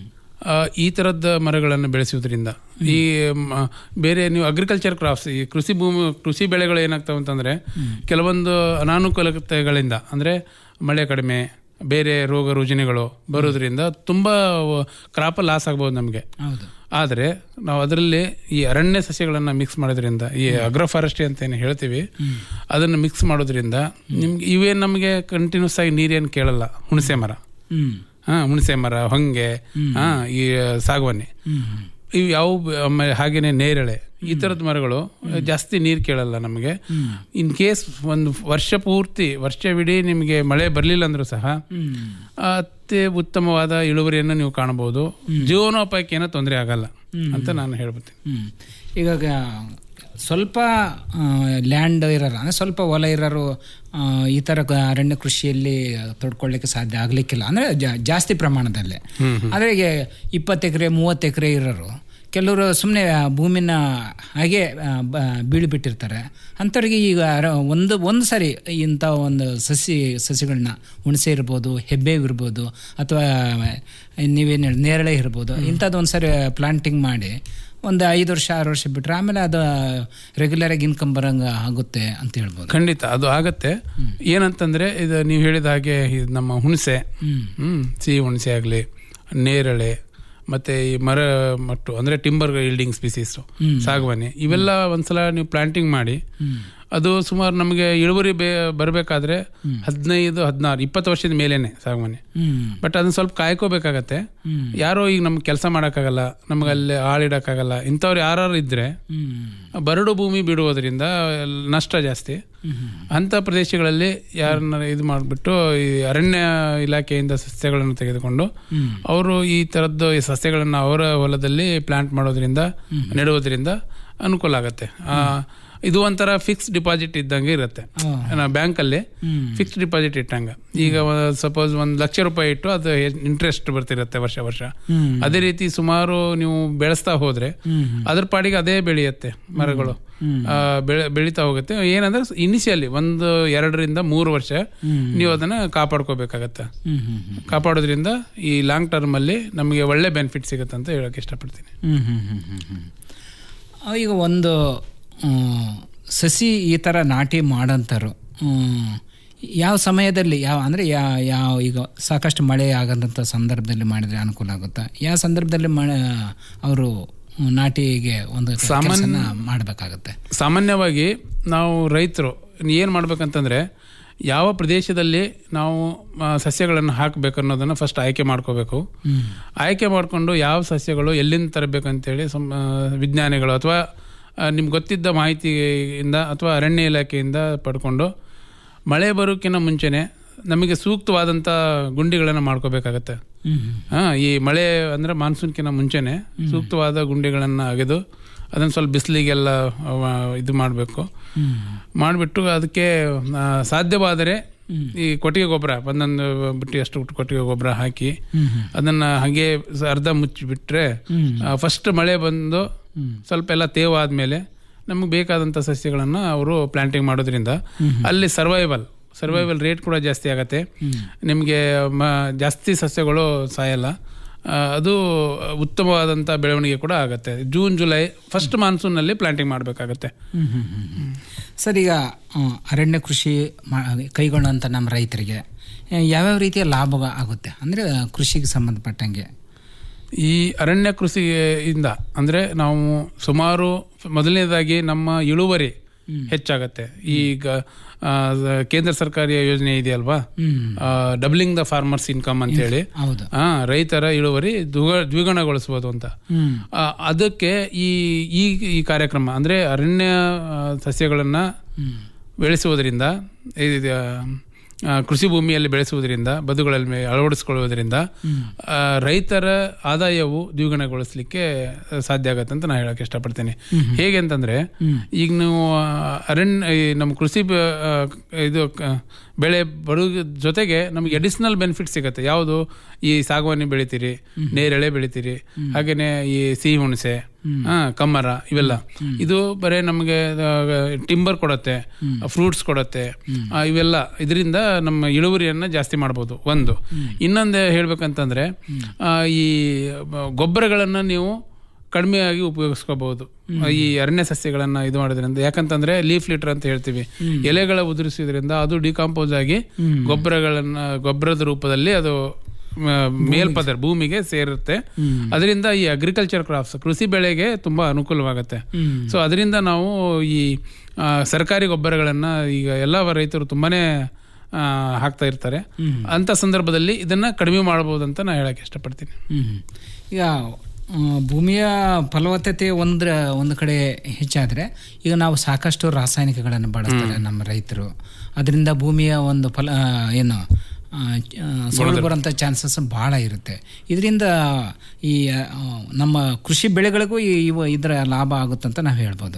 ಆ, ಈ ತರದ ಮರಗಳನ್ನು ಬೆಳೆಸುವುದರಿಂದ ಈ ಮ, ಬೇರೆ ನೀವು ಅಗ್ರಿಕಲ್ಚರ್ ಕ್ರಾಫ್ಟ್ಸ್ ಈ ಕೃಷಿ ಭೂಮಿ ಕೃಷಿ ಬೆಳೆಗಳು ಏನಾಗ್ತಾವ ಅಂತಂದ್ರೆ ಕೆಲವೊಂದು ಅನಾನುಕೂಲತೆಗಳಿಂದ ಅಂದ್ರೆ ಮಳೆ ಕಡಿಮೆ ಬೇರೆ ರೋಗ ರುಜಿನಗಳು ಬರೋದ್ರಿಂದ ತುಂಬಾ ಕ್ರಾಪ್ ಲಾಸ್ ಆಗ್ಬೋದು ನಮಗೆ ಹೌದು ಆದರೆ ನಾವು ಅದರಲ್ಲಿ ಈ ಅರಣ್ಯ ಸಸ್ಯಗಳನ್ನು ಮಿಕ್ಸ್ ಮಾಡೋದ್ರಿಂದ ಈ ಅಗ್ರೋಫಾರೆಸ್ಟ್ರಿ ಅಂತ ಏನು ಹೇಳ್ತೀವಿ ಅದನ್ನು ಮಿಕ್ಸ್ ಮಾಡೋದ್ರಿಂದ ನಿಮ್ಗೆ ಇವೇ ನಮಗೆ ಕಂಟಿನ್ಯೂಸ್ ಆಗಿ ನೀರೇನು ಕೇಳಲ್ಲ ಹುಣಸೆ ಮರ ಹ್ಮ್ ಹಾ ಹುಣಸೆ ಮರ ಹೊಂಗೆ ಹಾ ಈ ಸಾಗವಾನಿ ಇವು ಯಾವ ಆಮೇಲೆ ಹಾಗೇನೆ ನೇರಳೆ ಈ ತರದ ಮರಗಳು ಜಾಸ್ತಿ ನೀರು ಕೇಳಲ್ಲ ನಮಗೆ ಇನ್ ಕೇಸ್ ಒಂದು ವರ್ಷ ಪೂರ್ತಿ ವರ್ಷವಿಡೀ ನಿಮಗೆ ಮಳೆ ಬರಲಿಲ್ಲ ಅಂದ್ರೂ ಸಹ ಅತಿ ಉತ್ತಮವಾದ ಇಳುವರಿಯನ್ನು ನೀವು ಕಾಣಬಹುದು ಜೀವನೋಪಾಯಕ್ಕೆ ಏನೋ ತೊಂದರೆ ಆಗಲ್ಲ ಅಂತ ನಾನು ಹೇಳ್ಬಿಡ್ತೀನಿ ಹ್ಮ್. ಈಗ ಗ- ಸ್ವಲ್ಪ ಲ್ಯಾಂಡ್ ಇರೋರು ಅಂದರೆ ಸ್ವಲ್ಪ ಹೊಲ ಇರೋರು ಆ, ಈ ಥರ ಗ- ಅರಣ್ಯ ಕೃಷಿಯಲ್ಲಿ ತೊಡ್ಕೊಳ್ಳಿಕ್ಕೆ ಸಾಧ್ಯ ಆಗಲಿಕ್ಕಿಲ್ಲ ಅಂದರೆ ಜಾಸ್ತಿ ಪ್ರಮಾಣದಲ್ಲಿ ಆದರೆ ಈಗ ಇಪ್ಪತ್ತು ಎಕರೆ ಮೂವತ್ತು ಎಕರೆ ಇರೋರು ಕೆಲವರು ಸುಮ್ಮನೆ ಭೂಮಿನ ಹಾಗೆ ಆ, ಬ- ಬೀಳ್ಬಿಟ್ಟಿರ್ತಾರೆ ಅಂಥವ್ರಿಗೆ ಈಗ ಅರ- ಒಂದು ಒಂದು ಸಾರಿ ಇಂಥ ಒಂದು ಸಸಿ ಸಸಿಗಳನ್ನ ಹುಣಸೆ ಇರ್ಬೋದು ಹೆಬ್ಬೇವು ಇರ್ಬೋದು ಅಥವಾ ನೀವೇನು ಹೇಳಿ ನೇರಳೆ ಇರ್ಬೋದು ಇಂಥದ್ದು ಒಂದು ಸಾರಿ ಪ್ಲಾಂಟಿಂಗ್ ಮಾಡಿ ಒಂದು ಐದು ವರ್ಷ ಆರು ವರ್ಷ ಬಿಟ್ರೆ ಆಮೇಲೆ ಅದು ರೆಗ್ಯುಲರ್ ಆಗಿ ಇನ್ಕಮ್ ಬರಂಗ ಆಗುತ್ತೆ ಅಂತ ಹೇಳ್ಬೋದು ಖಂಡಿತ ಅದು ಆಗತ್ತೆ ಏನಂತಂದ್ರೆ ಇದು ನೀವು ಹೇಳಿದ ಹಾಗೆ ಇದು ನಮ್ಮ ಹುಣಸೆ ಹ್ಮ್ ಸಿಹಿ ಹುಣಸೆ ಆಗಲಿ ನೇರಳೆ ಮತ್ತೆ ಈ ಮರ ಮಟ್ಟು ಅಂದ್ರೆ ಟಿಂಬರ್ ಇಲ್ಡಿಂಗ್ ಸ್ಪೀಸೀಸ್ ಸಾಗವಾನಿ ಇವೆಲ್ಲ ಒಂದ್ಸಲ ನೀವು ಪ್ಲಾಂಟಿಂಗ್ ಮಾಡಿ ಅದು ಸುಮಾರು ನಮಗೆ ಇಳುವರಿ ಬೇ ಬರಬೇಕಾದ್ರೆ ಹದಿನೈದು ಹದಿನಾರು ಇಪ್ಪತ್ತು ವರ್ಷದ ಮೇಲೇನೆ ಸಾಗವಾನಿ ಬಟ್ ಅದನ್ನ ಸ್ವಲ್ಪ ಕಾಯ್ಕೋಬೇಕಾಗತ್ತೆ ಯಾರೋ ಈಗ ನಮ್ಗೆ ಕೆಲಸ ಮಾಡೋಕ್ಕಾಗಲ್ಲ ನಮ್ಗೆ ಅಲ್ಲಿ ಆಳಿಡಕ್ಕಾಗಲ್ಲ ಇಂಥವ್ರು ಯಾರು ಇದ್ರೆ ಬರಡು ಭೂಮಿ ಬಿಡುವುದರಿಂದ ನಷ್ಟ ಜಾಸ್ತಿ ಅಂತ ಪ್ರದೇಶಗಳಲ್ಲಿ ಯಾರನ್ನ ಇದು ಮಾಡಿಬಿಟ್ಟು ಈ ಅರಣ್ಯ ಇಲಾಖೆಯಿಂದ ಸಸ್ಯಗಳನ್ನು ತೆಗೆದುಕೊಂಡು ಅವರು ಈ ತರದ್ದು ಈ ಸಸ್ಯಗಳನ್ನು ಅವರ ಹೊಲದಲ್ಲಿ ಪ್ಲಾಂಟ್ ಮಾಡೋದ್ರಿಂದ ನೆಡುವುದರಿಂದ ಅನುಕೂಲ ಆಗತ್ತೆ ಆ, ಇದು ಒಂಥರ ಫಿಕ್ಸ್ ಡಿಪಾಸಿಟ್ ಇದ್ದಂಗೆ ಇರುತ್ತೆ ಬ್ಯಾಂಕ್ ಅಲ್ಲಿ ಫಿಕ್ಸ್ ಡಿಪಾಸಿಟ್ ಇಟ್ಟಂಗ ಈಗ ಸಪೋಸ್ ಒಂದ್ ಲಕ್ಷ ರೂಪಾಯಿ ಇಟ್ಟು ಅದು ಇಂಟ್ರೆಸ್ಟ್ ಬರ್ತಿರುತ್ತೆ ವರ್ಷ ವರ್ಷ ಅದೇ ರೀತಿ ಸುಮಾರು ನೀವು ಬೆಳೆಸ್ತಾ ಹೋದ್ರೆ ಅದ್ರ ಪಾಡಿಗೆ ಅದೇ ಬೆಳೆಯುತ್ತೆ ಮರಗಳು ಆ, ಬೆಳೆ ಬೆಳೀತಾ ಹೋಗುತ್ತೆ ಏನಂದ್ರೆ ಇನಿಷಿಯಲಿ ಒಂದು ಎರಡರಿಂದ ಮೂರು ವರ್ಷ ನೀವು ಅದನ್ನ ಕಾಪಾಡ್ಕೋಬೇಕಾಗತ್ತೆ ಕಾಪಾಡೋದ್ರಿಂದ ಈ ಲಾಂಗ್ ಟರ್ಮ್ ಅಲ್ಲಿ ನಮಗೆ ಒಳ್ಳೆ ಬೆನಿಫಿಟ್ ಸಿಗುತ್ತೆ ಅಂತ ಹೇಳಕ್ ಇಷ್ಟಪಡ್ತೀನಿ ಹ್ಮ್ ಹ್ಮ್ ಹ್ಮ್ ಹ್ಮ್ ಹ್ಮ್. ಆ, ಈಗ ಒಂದು ಆ, ಸಸಿ ಈ ಥರ ನಾಟಿ ಮಾಡೋಂಥವ್ರು ಹ್ಮ್, ಯಾವ ಸಮಯದಲ್ಲಿ ಯಾವ ಅಂದರೆ ಯಾವ ಯಾವ ಈಗ ಸಾಕಷ್ಟು ಮಳೆ ಆಗದಂಥ ಸಂದರ್ಭದಲ್ಲಿ ಮಾಡಿದರೆ ಅನುಕೂಲ ಆಗುತ್ತಾ ಯಾವ ಸಂದರ್ಭದಲ್ಲಿ ಮಳೆ ಅವರು ನಾಟಿಗೆ ಒಂದು ಸಾಮಾನ್ಯ- ಕೆಲಸನ ಮಾಡಬೇಕಾಗತ್ತೆ ಸಾಮಾನ್ಯವಾಗಿ ನಾವು ರೈತರು ಏನ್ ಮಾಡ್ಬೇಕಂತಂದ್ರೆ ಯಾವ ಪ್ರದೇಶದಲ್ಲಿ ನಾವು ಆ, ಸಸ್ಯಗಳನ್ನು ಹಾಕಬೇಕು ಅನ್ನೋದನ್ನು ಫಸ್ಟ್ ಆಯ್ಕೆ ಮಾಡ್ಕೋಬೇಕು ಆಯ್ಕೆ ಮಾಡಿಕೊಂಡು ಯಾವ ಸಸ್ಯಗಳು ಎಲ್ಲಿಂದ ತರಬೇಕಂತೇಳಿ ಸಂ ಆ, ವಿಜ್ಞಾನಿಗಳು ಅಥವಾ ನಿಮ್ಗೆ ಗೊತ್ತಿದ್ದ ಮಾಹಿತಿಯಿಂದ ಅಥವಾ ಅರಣ್ಯ ಇಲಾಖೆಯಿಂದ ಪಡ್ಕೊಂಡು ಮಳೆ ಬರೋಕ್ಕಿಂತ ಮುಂಚೆನೆ ನಮಗೆ ಸೂಕ್ತವಾದಂಥ ಗುಂಡಿಗಳನ್ನು ಮಾಡ್ಕೋಬೇಕಾಗತ್ತೆ ಹಾಂ ಈ ಮಳೆ ಅಂದರೆ ಮಾನ್ಸೂನ್ಕಿಂತ ಮುಂಚೆನೆ ಸೂಕ್ತವಾದ ಗುಂಡಿಗಳನ್ನು ಅಗೆದು ಅದನ್ನು ಸ್ವಲ್ಪ ಬಿಸಿಲಿಗೆಲ್ಲ ಇದು ಮಾಡಬೇಕು ಮಾಡಿಬಿಟ್ಟು ಅದಕ್ಕೆ ಆ, ಸಾಧ್ಯವಾದರೆ ಈ ಕೊಟ್ಟಿಗೆ ಗೊಬ್ಬರ ಒಂದೊಂದು ಬುಟ್ಟಿ ಅಷ್ಟು ಕೊಟ್ಟಿಗೆ ಗೊಬ್ಬರ ಹಾಕಿ ಅದನ್ನ ಹಾಗೆ ಸ- ಅರ್ಧ ಮುಚ್ಚಿಬಿಟ್ರೆ ಫಸ್ಟ್ ಮಳೆ ಬಂದು ಸ್ವಲ್ಪ ಎಲ್ಲ ತೇವಾದ್ಮೇಲೆ ನಮಗೆ ಬೇಕಾದಂಥ ಸಸ್ಯಗಳನ್ನು ಅವರು ಪ್ಲಾಂಟಿಂಗ್ ಮಾಡೋದ್ರಿಂದ ಅಲ್ಲಿ ಸರ್ವೈವಲ್ ಸರ್ವೈವಲ್ ರೇಟ್ ಕೂಡ ಜಾಸ್ತಿ ಆಗತ್ತೆ ನಿಮಗೆ ಜಾಸ್ತಿ ಸಸ್ಯಗಳು ಸಾಯಲ್ಲ ಆ, ಅದು ಉತ್ತಮವಾದಂಥ ಬೆಳವಣಿಗೆ ಕೂಡ ಆಗತ್ತೆ ಜೂನ್ ಜುಲೈ ಫಸ್ಟ್ ಮಾನ್ಸೂನ್ನಲ್ಲಿ ಪ್ಲಾಂಟಿಂಗ್ ಮಾಡಬೇಕಾಗತ್ತೆ ಸರ್ ಈಗ ಆ, ಅರಣ್ಯ ಕೃಷಿ ಮಾ- ಕೈಗೊಳ್ಳುವಂಥ ನಮ್ಮ ರೈತರಿಗೆ ಆ, ಯಾವ್ಯಾವ ರೀತಿಯ ಲಾಭ ಆಗುತ್ತೆ ಅಂದರೆ ಕೃಷಿಗೆ ಸಂಬಂಧಪಟ್ಟಂಗೆ ಈ ಅರಣ್ಯ ಕೃಷಿಯಿಂದ ಅಂದರೆ ನಾವು ಸುಮಾರು ಮೊದಲನೇದಾಗಿ ನಮ್ಮ ಇಳುವರಿ ಹೆಚ್ಚಾಗತ್ತೆ ಈಗ ಆ, ಕೇಂದ್ರ ಸರ್ಕಾರಿ ಯೋಜನೆ ಇದೆಯಲ್ವಾ ಡಬ್ಲಿಂಗ್ ದ ಫಾರ್ಮರ್ಸ್ ಇನ್ಕಮ್ ಅಂತ ಹೇಳಿ ಹೌದು ಆ, ರೈತರ ಇಳುವರಿ ದ್ವಿಗ- ದ್ವಿಗುಣಗೊಳಿಸಬಹುದು ಅಂತ ಹ್ಮ್. ಆ, ಅದಕ್ಕೆ ಈ ಈ ಈ ಕಾರ್ಯಕ್ರಮ ಅಂದ್ರೆ ಅರಣ್ಯ ಆ, ಸಸ್ಯಗಳನ್ನ ಬೆಳೆಸುವುದರಿಂದ ಇದು, ಆ, ಕೃಷಿ ಭೂಮಿಯಲ್ಲಿ ಬೆಳೆಸುವುದರಿಂದ ಬದುಗಳಲ್ಲಿ ಮೇ- ಅಳವಡಿಸಿಕೊಳ್ಳುವುದರಿಂದ ಆ, ರೈತರ ಆದಾಯವು ದ್ವಿಗುಣಗೊಳಿಸಲಿಕ್ಕೆ ಸಾಧ್ಯ ಆಗತ್ತೆ ಅಂತ ನಾನು ಹೇಳಕ್ ಇಷ್ಟಪಡ್ತೀನಿ ಹೇಗೆ ಅಂತಂದ್ರೆ ಈಗ ನೀವು ಆ, ಅರಣ್ಯ ಈ ನಮ್ಮ ಕೃಷಿ ಬ- ಆ, ಇದು ಕ- ಬೆಳೆ ಬರೋ ಜೊತೆಗೆ ನಮಗೆ ಅಡಿಷನಲ್ ಬೆನಿಫಿಟ್ ಸಿಗುತ್ತೆ ಯಾವುದು ಈ ಸಾಗವಾನಿ ಬೆಳಿತೀರಿ ನೇರಳೆ ಬೆಳಿತೀರಿ ಹಾಗೇನೆ ಈ ಸಿಹಿ ಹುಣಸೆ ಆ, ಕಮ್ಮರ ಇವೆಲ್ಲ ಇದು ಬರೇ ನಮಗೆ ಟಿಂಬರ್ ಕೊಡತ್ತೆ ಫ್ರೂಟ್ಸ್ ಕೊಡತ್ತೆ ಆ, ಇವೆಲ್ಲ ಇದರಿಂದ ನಮ್ಮ ಇಳುವರಿಯನ್ನ ಜಾಸ್ತಿ ಮಾಡ್ಬೋದು ಒಂದು ಇನ್ನೊಂದು ಹೇಳ್ಬೇಕಂತಂದ್ರೆ ಆ, ಈ ಗೊಬ್ಬರಗಳನ್ನ ನೀವು ಕಡಿಮೆಯಾಗಿ ಉಪಯೋಗಿಸ್ಕೋಬಹುದು ಈ ಅರಣ್ಯ ಸಸ್ಯಗಳನ್ನ ಇದು ಮಾಡೋದ್ರಿಂದ ಯಾಕಂತಂದ್ರೆ ಲೀಫ್ ಲೀಟರ್ ಅಂತ ಹೇಳ್ತೀವಿ ಎಲೆಗಳ ಉದುರಿಸೋದ್ರಿಂದ ಅದು ಡಿಕಾಂಪೋಸ್ ಆಗಿ ಗೊಬ್ಬರಗಳನ್ನ ಗೊಬ್ಬರದ ರೂಪದಲ್ಲಿ ಅದು ಆ, ಮೇಲ್ಪದರ ಭೂಮಿಗೆ ಸೇರುತ್ತೆ ಅದರಿಂದ ಈ ಅಗ್ರಿಕಲ್ಚರ್ ಕ್ರಾಪ್ಸ್ ಕೃಷಿ ಬೆಳೆಗೆ ತುಂಬಾ ಅನುಕೂಲವಾಗುತ್ತೆ ಸೊ ಅದರಿಂದ ನಾವು ಈ ಆ, ಸರ್ಕಾರಿ ಗೊಬ್ಬರಗಳನ್ನ ಈಗ ಎಲ್ಲ ರೈತರು ತುಂಬಾನೇ ಆ, ಹಾಕ್ತಾ ಇರ್ತಾರೆ ಅಂತ ಸಂದರ್ಭದಲ್ಲಿ ಇದನ್ನ ಕಡಿಮೆ ಮಾಡಬಹುದು ಅಂತ ನಾ ಹೇಳಕ್ ಇಷ್ಟಪಡ್ತೀನಿ ಹ್ಮ್. ಈಗ ಆ, ಭೂಮಿಯ ಫಲವತ್ತತೆ ಒಂದ್ರ ಒಂದು ಕಡೆ ಹೆಚ್ಚಾದರೆ ಈಗ ನಾವು ಸಾಕಷ್ಟು ರಾಸಾಯನಿಕಗಳನ್ನು ಬಳಸ್ತಾರೆ ನಮ್ಮ ರೈತರು ಅದರಿಂದ ಭೂಮಿಯ ಒಂದು ಫಲ ಆ, ಏನು ಆ, ಆ, ಸೋಲು ಬರೋಂಥ ಚಾನ್ಸಸ್ ಭಾಳ ಇರುತ್ತೆ ಇದರಿಂದ ಈ ಆ, ನಮ್ಮ ಕೃಷಿ ಬೆಳೆಗಳಿಗೂ ಈ- ಇವು ಇದರ ಲಾಭ ಆಗುತ್ತಂತ ನಾವು ಹೇಳ್ಬೋದು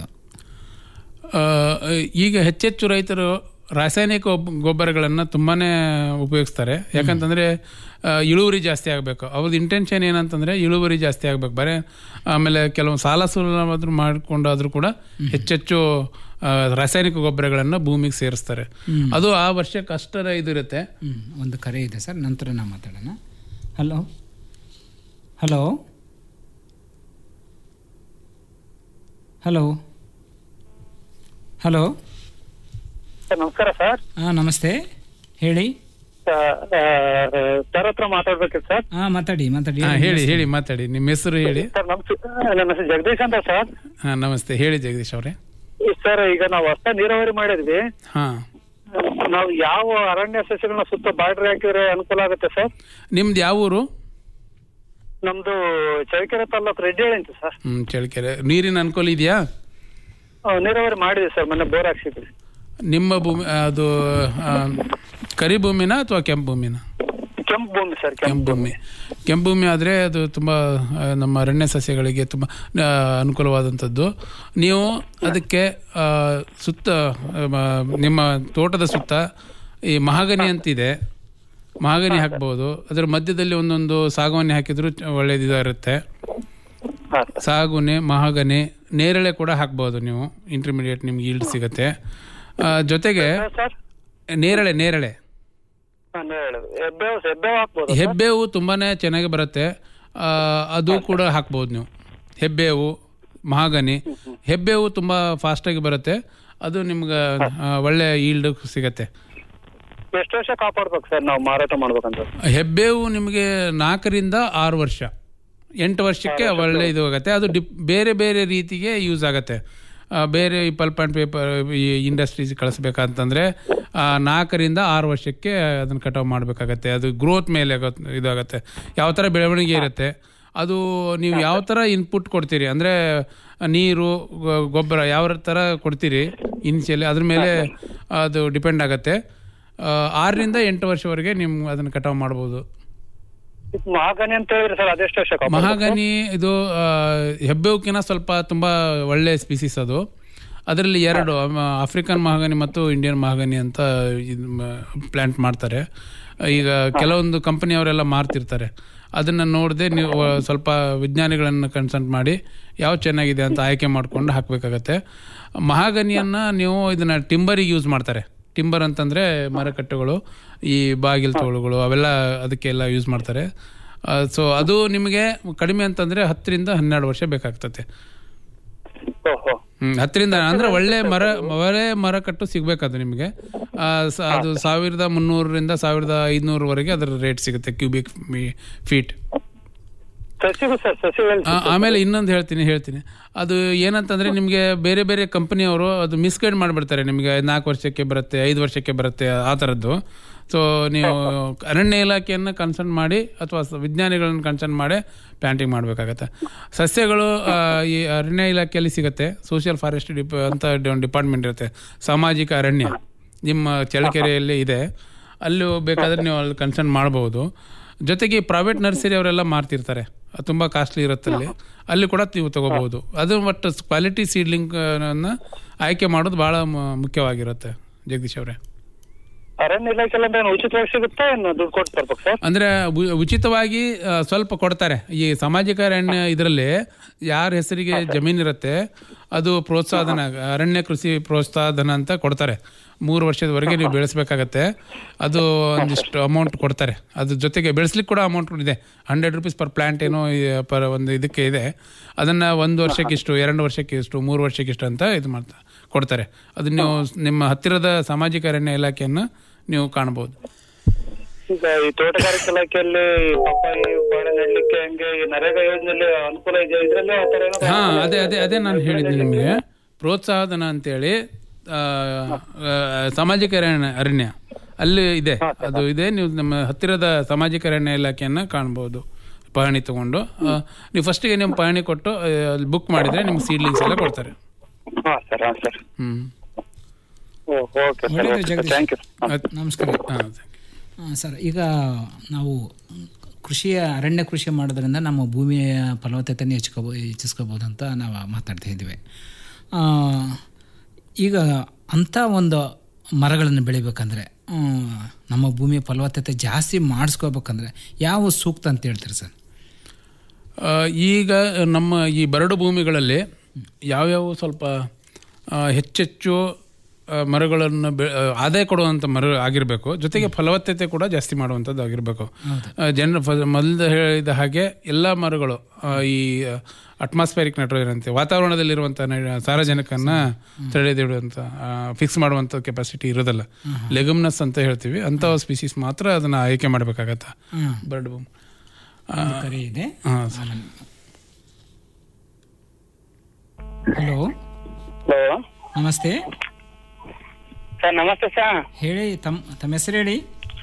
ಆ, ಈಗ ಹೆಚ್ಚೆಚ್ಚು ರೈತರು ರಾಸಾಯನಿಕ ಗೊಬ್ಬ- ಗೊಬ್ಬರಗಳನ್ನ ತುಂಬಾನೇ ಉಪಯೋಗಿಸ್ತಾರೆ ಯಾಕಂತಂದ್ರೆ ಆ, ಇಳುವರಿ ಜಾಸ್ತಿ ಆಗಬೇಕು ಅವ್ರದ್ದು ಇಂಟೆನ್ಷನ್ ಏನಂತಂದ್ರೆ ಇಳುವರಿ ಜಾಸ್ತಿ ಆಗ್ಬೇಕು ಬರೇ ಆಮೇಲೆ ಕೆಲವು ಸಾಲ ಸೂಲನಾದ್ರೂ ಮಾಡಿಕೊಂಡಾದ್ರೂ ಕೂಡ ಹೆಚ್ಚೆಚ್ಚು ಆ, ರಾಸಾಯನಿಕ ಗೊಬ್ಬರಗಳನ್ನ ಭೂಮಿಗೆ ಸೇರಿಸ್ತಾರೆ ಅದು ಆ ವರ್ಷಕ್ಕೆ ಅಷ್ಟರ ಇದು ಇರುತ್ತೆ ಹ್ಮ್. ಒಂದು ಕರೆ ಇದೆ ಸರ್ ನಂತರ ನಾವು ಮಾತಾಡೋಣ hello hello hello hello sir ನಮಸ್ಕಾರ ಸರ್ ಹಾಂ ನಮಸ್ತೆ ಹೇಳಿ ಸರ್ ಹತ್ರ ಮಾತಾಡ್ಬೇಕಿತ್ತು ಸರ್ ಹಾಂ ಮಾತಾಡಿ ಮಾತಾಡಿ ಹಾ, ಹೇಳಿ ಹೇಳಿ ಮಾತಾಡಿ ನಿಮ್ಮ ಹೆಸರು ಹೇಳಿ ಸರ್ ನಮ್ ನನ್ನ ಹೆಸರು ಜಗದೀಶ್ ಅಂತ ಸರ್ ಹಾ ನಮಸ್ತೆ ಹೇಳಿ ಜಗದೀಶ್ ಅವರೇ ಸರ್ ಈಗ ನಾವು ಹೊಸ ನೀರಾವರಿ ಮಾಡಿದ್ವಿ ಹಾ ನಾವು ಯಾವ ಅರಣ್ಯ ಸಸ್ಯಗಳನ್ನ ಸುತ್ತ ಬಾರ್ಡ್ರ್ ಹಾಕಿದ್ರೆ ಅನುಕೂಲ ಆಗುತ್ತೆ ಸರ್ ನಿಮ್ದು ಯಾವ ಊರು ನಮ್ದು ಚಳ್ಳಕೆರೆ ತಾಲೂಕು ರೆಡ್ಡಿಹಳ್ಳಿ ಅಂತ ಸರ್ ಹ್ಮ್ ಚಳ್ಳಕೆರೆ ನೀರಿನ ಅನುಕೂಲ ಇದೆಯಾ ಆ, ನೀರಾವರಿ ಮಾಡಿದ್ವಿ ಸರ್ ಮೊನ್ನೆ ಬೋರ್ ಹಾಕ್ಸಿದ್ವಿ ನಿಮ್ಮ ಭೂಮಿ ಅದು ಆ, ಕರಿ ಭೂಮಿನ ಅಥವಾ ಕೆಂಪು ಭೂಮಿನ ಕೆಂಪು ಭೂಮಿ ಸರ್ ಕೆಂಪು ಭೂಮಿ ಕೆಂಪು ಭೂಮಿ ಆದರೆ ಅದು ತುಂಬ ಆ, ನಮ್ಮ ಅರಣ್ಯ ಸಸ್ಯಗಳಿಗೆ ತುಂಬ ಆ, ಅನುಕೂಲವಾದಂಥದ್ದು ನೀವು ಅದಕ್ಕೆ ಆ, ಸುತ್ತ ಆ, ಮ- ನಿಮ್ಮ ತೋಟದ ಸುತ್ತ ಈ ಮಹಾಗನಿ ಅಂತಿದೆ ಮಹಾಗನಿ ಹಾಕ್ಬೋದು ಅದರ ಮಧ್ಯದಲ್ಲಿ ಒಂದೊಂದು ಸಾಗವಾನಿ ಹಾಕಿದ್ರು ಚ- ಒಳ್ಳೇದಿರುತ್ತೆ ಸಾಗುನೆ ಮಹಾಗನಿ ನೇರಳೆ ಕೂಡ ಹಾಕ್ಬೋದು ನೀವು ಇಂಟರ್ಮೀಡಿಯೇಟ್ ನಿಮ್ಗೆ ಈಲ್ಡ್ ಸಿಗುತ್ತೆ ಆ, ಜೊತೆಗೆ ನೇರಳೆ ನೇರಳೆ ಹೆಬ್ಬೇವು ಹೆಬ್ಬೇವು ಹಾಕ್ಬೋದು ಹೆಬ್ಬೇವು ತುಂಬಾನೇ ಚೆನ್ನಾಗಿ ಬರುತ್ತೆ ಆ, ಅದು ಕೂಡ ಹಾಕ್ಬೋದು ನೀವು ಹೆಬ್ಬೇವು ಮಹಾಗನಿ ಹೆಬ್ಬೇವು ತುಂಬಾ ಫಾಸ್ಟ್ ಆಗಿ ಬರುತ್ತೆ ಅದು ನಿಮ್ಗೆ ಆ, ಒಳ್ಳೆ ಈಲ್ಡ್ ಸಿಗತ್ತೆ ಎಷ್ಟು ವರ್ಷ ಕಾಪಾಡ್ಬೇಕು ಸರ್ ನಾವು ಮಾರಾಟ ಮಾಡ್ಬೇಕಂತ ಹೆಬ್ಬೇವು ನಿಮಗೆ ನಾಲ್ಕರಿಂದ ಆರು ವರ್ಷ ಎಂಟು ವರ್ಷಕ್ಕೆ ಒಳ್ಳೆ ಇದು ಆಗುತ್ತೆ ಅದು ಡಿಪ್ ಬೇರೆ ಬೇರೆ ರೀತಿಗೆ ಯೂಸ್ ಆಗುತ್ತೆ ಆ, ಬೇರೆ ಈ ಪಲ್ಪ್ ಆ್ಯಂಡ್ ಪೇಪರ್ ಈ ಇಂಡಸ್ಟ್ರೀಸ್ ಕಳಿಸ್ಬೇಕಂತಂದರೆ ನಾಲ್ಕರಿಂದ ಆರು ವರ್ಷಕ್ಕೆ ಅದನ್ನು ಕಟಾವು ಮಾಡಬೇಕಾಗತ್ತೆ ಅದು ಗ್ರೋತ್ ಮೇಲೆ ಆಗತ್- ಇದಾಗತ್ತೆ ಯಾವ ಥರ ಬೆಳವಣಿಗೆ ಇರುತ್ತೆ ಅದು ನೀವು ಯಾವ ಥರ ಇನ್ಪುಟ್ ಕೊಡ್ತೀರಿ ಅಂದರೆ ನೀರು ಗೊ- ಗೊಬ್ಬರ ಯಾವ ಥರ ಕೊಡ್ತೀರಿ ಇನಿಷಿಯಲಿ ಅದ್ರ ಮೇಲೆ ಅದು ಡಿಪೆಂಡ್ ಆಗುತ್ತೆ ಆ, ಆರರಿಂದ ಎಂಟು ವರ್ಷವರೆಗೆ ನೀವು ಅದನ್ನು ಕಟಾವು ಮಾಡ್ಬೋದು ಮಹಾಗನಿ ಅಂತ ಹೇಳಿದ್ರೆ ಸರ್ ಅದೆಷ್ಟು ವರ್ಷ ಕಾಪಾಡ್ಬೇಕು? ಮಹಾಗನಿ ಇದು ಆ, ಹೆಬ್ಬೇವುಕಿನ ಸ್ವಲ್ಪ ತುಂಬ ಒಳ್ಳೆ ಸ್ಪೀಸೀಸ್ ಅದು ಅದರಲ್ಲಿ ಎರಡು ಅಮ್, ಆಫ್ರಿಕನ್ ಮಹಾಗನಿ ಮತ್ತು ಇಂಡಿಯನ್ ಮಹಾಗನಿ ಅಂತ ಪ್ಲಾಂಟ್ ಮಾಡ್ತಾರೆ ಈಗ ಕೆಲವೊಂದು ಕಂಪನಿಯವರೆಲ್ಲ ಮಾರ್ತಿರ್ತಾರೆ ಅದನ್ನು ನೋಡದೆ ನೀವು ಆ, ಸ್ವಲ್ಪ ವಿಜ್ಞಾನಿಗಳನ್ನು ಕನ್ಸಲ್ಟ್ ಮಾಡಿ ಯಾವ ಚೆನ್ನಾಗಿದೆ ಅಂತ ಆಯ್ಕೆ ಮಾಡಿಕೊಂಡು ಹಾಕಬೇಕಾಗತ್ತೆ ಮಹಾಗನಿಯನ್ನು ನೀವು ಇದನ್ನು ಟಿಂಬರಿಗೆ ಯೂಸ್ ಮಾಡ್ತಾರೆ ಟಿಂಬರ್ ಅಂತಂದರೆ ಮರಕಟ್ಟೆಗಳು ಈ ಬಾಗಿಲು ತೋಳುಗಳು ಅವೆಲ್ಲ ಅದಕ್ಕೆಲ್ಲ ಯೂಸ್ ಮಾಡ್ತಾರೆ ಸೊ ಅದು ನಿಮಗೆ ಕಡಿಮೆ ಅಂತಂದರೆ ಹತ್ತರಿಂದ ಹನ್ನೆರಡು ವರ್ಷ ಬೇಕಾಗ್ತದೆ ಹ್ಮ್, ಹತ್ತರಿಂದ ಅಂದ್ರೆ ಒಳ್ಳೆ ಮರ ಒಳ್ಳೆ ಮರ ಕಟ್ಟು ಸಿಗ್ಬೇಕದು ನಿಮಗೆ ಆ, ಸ- ಅದು ಸಾವಿರದ ಮುನ್ನೂರರಿಂದ ಸಾವಿರದ ಐದುನೂರವರೆಗೆ ಅದರ ರೇಟ್ ಸಿಗುತ್ತೆ ಕ್ಯೂಬಿಕ್ ಫೀಟ್ ಸಸಿಗೂ ಸರ್ ಸಸಿಗಳು ಆ- ಆಮೇಲೆ ಇನ್ನೊಂದು ಹೇಳ್ತೀನಿ ಹೇಳ್ತೀನಿ ಅದು ಏನಂತಂದ್ರೆ ನಿಮಗೆ ಬೇರೆ ಬೇರೆ ಕಂಪನಿಯವರು ಅದು ಮಿಸ್ಗೈಡ್ ಮಾಡಿಬಿಡ್ತಾರೆ ನಿಮಗೆ ನಾಲ್ಕು ವರ್ಷಕ್ಕೆ ಬರುತ್ತೆ ಐದು ವರ್ಷಕ್ಕೆ ಬರುತ್ತೆ ಆ ಥರದ್ದು ಸೊ ನೀವು ಅರಣ್ಯ ಇಲಾಖೆಯನ್ನು ಕನ್ಸರ್ನ್ ಮಾಡಿ ಅಥವಾ ಸ- ವಿಜ್ಞಾನಿಗಳನ್ನು ಕನ್ಸರ್ನ್ ಮಾಡಿ ಪ್ಲಾಂಟಿಂಗ್ ಮಾಡಬೇಕಾಗತ್ತೆ ಸಸ್ಯಗಳು ಆ, ಈ ಅರಣ್ಯ ಇಲಾಖೆಯಲ್ಲಿ ಸಿಗುತ್ತೆ ಸೋಷಿಯಲ್ ಫಾರೆಸ್ಟ್ ಡಿಪ ಅಂತ ಒಂದು ಡಿಪಾರ್ಟ್ಮೆಂಟ್ ಇರುತ್ತೆ ಸಾಮಾಜಿಕ ಅರಣ್ಯ ನಿಮ್ಮ ಚಳ್ಳಕೆರೆಯಲ್ಲಿ ಇದೆ ಅಲ್ಲೂ ಬೇಕಾದ್ರೆ ನೀವು ಅಲ್ಲಿ ಕನ್ಸರ್ನ್ ಮಾಡ್ಬೋದು ಜೊತೆಗೆ ಪ್ರೈವೇಟ್ ನರ್ಸರಿ ಅವರೆಲ್ಲ ಮಾರ್ತಿರ್ತಾರೆ ಅದು ತುಂಬ ಕಾಸ್ಟ್ಲಿ ಇರುತ್ತೆ ಅಲ್ಲಿ ಅಲ್ಲಿ ಕೂಡ ನೀವು ತಗೋಬಹುದು ಅದು ಬಟ್ ಕ್ವಾಲಿಟಿ ಸೀಡ್ಲಿಂಗ್ ಆಯ್ಕೆ ಮಾಡೋದು ಬಹಳ ಮ- ಮುಖ್ಯವಾಗಿರುತ್ತೆ ಜಗದೀಶ್ ಅವರೇ ಅರಣ್ಯ ಇಲಾಖೆ ಅಂದ್ರೆ ಏನು ಉಚಿತವಾಗಿ ಸಿಗುತ್ತಾ ಏನು ದುಡ್ಡು ಕೊಟ್ಟು ತರ್ಬೇಕು ಸರ್ ಅಂದ್ರೆ ಉ- ಉಚಿತವಾಗಿ ಆ, ಸ್ವಲ್ಪ ಕೊಡ್ತಾರೆ ಈ ಸಾಮಾಜಿಕ ಅರಣ್ಯ ಇದರಲ್ಲಿ ಯಾರ ಹೆಸರಿಗೆ ಜಮೀನು ಇರುತ್ತೆ ಅದು ಪ್ರೋತ್ಸಾಹಧನ ಅರಣ್ಯ ಕೃಷಿ ಪ್ರೋತ್ಸಾಹಧನ ಅಂತ ಕೊಡ್ತಾರೆ ಮೂರು ವರ್ಷದವರೆಗೆ ನೀವು ಬೆಳೆಸಬೇಕಾಗತ್ತೆ ಅದು ಒಂದಿಷ್ಟು ಅಮೌಂಟ್ ಕೊಡ್ತಾರೆ ಅದ್ರ ಜೊತೆಗೆ ಬೆಳೆಸ್ಲಿಕ್ಕೆ ಕೂಡ ಅಮೌಂಟ್ ಇದೆ ಹಂಡ್ರೆಡ್ ರುಪೀಸ್ ಪರ್ ಪ್ಲಾಂಟ್ ಏನೋ ಪರ್ ಒಂದು ಇದಕ್ಕೆ ಇದೆ ಅದನ್ನು ಒಂದು ವರ್ಷಕ್ಕೆ ಇಷ್ಟು ಎರಡು ವರ್ಷಕ್ಕೆ ಇಷ್ಟು ಮೂರು ವರ್ಷಕ್ಕೆ ಇಷ್ಟು ಅಂತ ಇದು ಮಾಡ್ತಾ ಕೊಡ್ತಾರೆ ಅದು ನೀವು ನಿಮ್ಮ ಹತ್ತಿರದ ಸಾಮಾಜಿಕ ಅರಣ್ಯ ಇಲಾಖೆಯನ್ನು ನೀವು ಕಾಣ್ಬೋದು ಈಗ ಈ ತೋಟಗಾರಿಕೆ ಇಲಾಖೆಯಲ್ಲಿ ಪಪ್ಪಾಯಿ ಬಾಳೆ ನೆಡ್ಲಿಕ್ಕೆ ಹಂಗೆ ಈ ನರೇಗಾ ಯೋಜನೆಯಲ್ಲಿ ಅನುಕೂಲ ಇದೆ ಇದ್ರಲ್ಲಿ ಆ ತರ ಏನಾದ್ರು ಹಾ ಅದೇ ಅದೇ ಅದೇ ನಾನು ಹೇಳಿದ್ದೀನಿ ನಿಮಗೆ ಪ್ರೋತ್ಸಾಹಧನ ಅಂತೇಳಿ ಆ, ಆ, ಸಾಮಾಜಿಕ ಅರಣ್ಯ ಅರಣ್ಯ ಅಲ್ಲಿ ಇದೆ ಅದು ಇದೆ ನೀವು ನಮ್ಮ ಹತ್ತಿರದ ಸಾಮಾಜಿಕ ಅರಣ್ಯ ಇಲಾಖೆಯನ್ನ ಕಾಣ್ಬೋದು ಪಹಣಿ ತಗೊಂಡು ಆ, ನೀವು ಫಸ್ಟಿಗೆ ನಿಮ್ಮ ಪಹಣಿ ಕೊಟ್ಟು ಆ, ಅಲ್ಲಿ ಬುಕ್ ಮಾಡಿದ್ರೆ ನಿಮ್ಗೆ ಸೀಡ್ಲಿಂಗ್ಸ್ ಎಲ್ಲ ಕೊಡ್ತಾರೆ ಹಾ ಸರ್ ಹಾ ಸರ್ ಹ್ಮ್ ಓಕೆ ಸರ್ ಒಳ್ಳೆಯದು ಜಗದೀಶ್ ಥ್ಯಾಂಕ್ ಯು ನಮಸ್ಕಾರ ಆ, ಸರ್ ಈಗ ನಾವು ಕೃಷಿಯ ಅರಣ್ಯ ಕೃಷಿ ಮಾಡೋದ್ರಿಂದ ನಮ್ಮ ಭೂಮಿಯ ಫಲವತ್ತತೆಯನ್ನು ಹೆಚ್ಚಿಕೋಬೋ ಹೆಚ್ಚಿಸ್ಕೋಬೋದು ಅಂತ ನಾವು ಮಾತಾಡ್ತಾ ಇದ್ದೀವಿ ಆ, ಈಗ ಅಂಥ ಒಂದು ಮರಗಳನ್ನು ಬೆಳಿಬೇಕಂದ್ರೆ ಆ, ನಮ್ಮ ಭೂಮಿಯ ಫಲವತ್ತತೆ ಜಾಸ್ತಿ ಮಾಡಿಸ್ಕೋಬೇಕಂದ್ರೆ ಯಾವ ಸೂಕ್ತ ಅಂತ ಹೇಳ್ತೀರಿ ಸರ್ ಆ, ಈಗ ನಮ್ಮ ಈ ಬರಡು ಭೂಮಿಗಳಲ್ಲಿ ಯಾವ್ಯಾವ ಸ್ವಲ್ಪ ಆ, ಹೆಚ್ಚೆಚ್ಚು ಆ, ಮರಗಳನ್ನು ಬೆ ಆ, ಆದಾಯ ಕೊಡುವಂಥ ಮರ ಆಗಿರಬೇಕು ಜೊತೆಗೆ ಫಲವತ್ತತೆ ಕೂಡ ಜಾಸ್ತಿ ಮಾಡುವಂಥದ್ದು ಆಗಿರಬೇಕು ಜನರು ಮೊದಲು ಹೇಳಿದ ಹಾಗೆ ಎಲ್ಲ ಮರಗಳು ಆ, ಈ ಅಟ್ಮಾಸ್ಫಿಯರಿಕ್ ನೈಟ್ರೋಜನ್ ಅಂತೆ ವಾತಾವರಣದಲ್ಲಿರುವಂಥ ನೈ- ಸಾರಜನಕನ್ನ ತಡೆದಿಡುವಂಥ ಫಿಕ್ಸ್ ಮಾಡುವಂಥ ಕೆಪಾಸಿಟಿ ಇರೋದಲ್ಲ ಲೆಗಮ್ನಸ್ ಅಂತ ಹೇಳ್ತೀವಿ ಅಂಥ ಸ್ಪೀಸೀಸ್ ಮಾತ್ರ ಅದನ್ನು ಆಯ್ಕೆ ಮಾಡಬೇಕಾಗತ್ತೆ ಹ್ಮ್. ಬರಡು ಭೂಮಿ ಆ, ಒಂದು ಕರೆ ಇದೆ ಹಾ, ಸರ್. ಹಲೋ ಹಲೋ ನಮಸ್ತೆ ಸರ್ ನಮಸ್ತೆ ಸರ್ ಹೇಳಿ ತಮ್ಮ ತಮ್ಮ ಹೆಸರು ಹೇಳಿ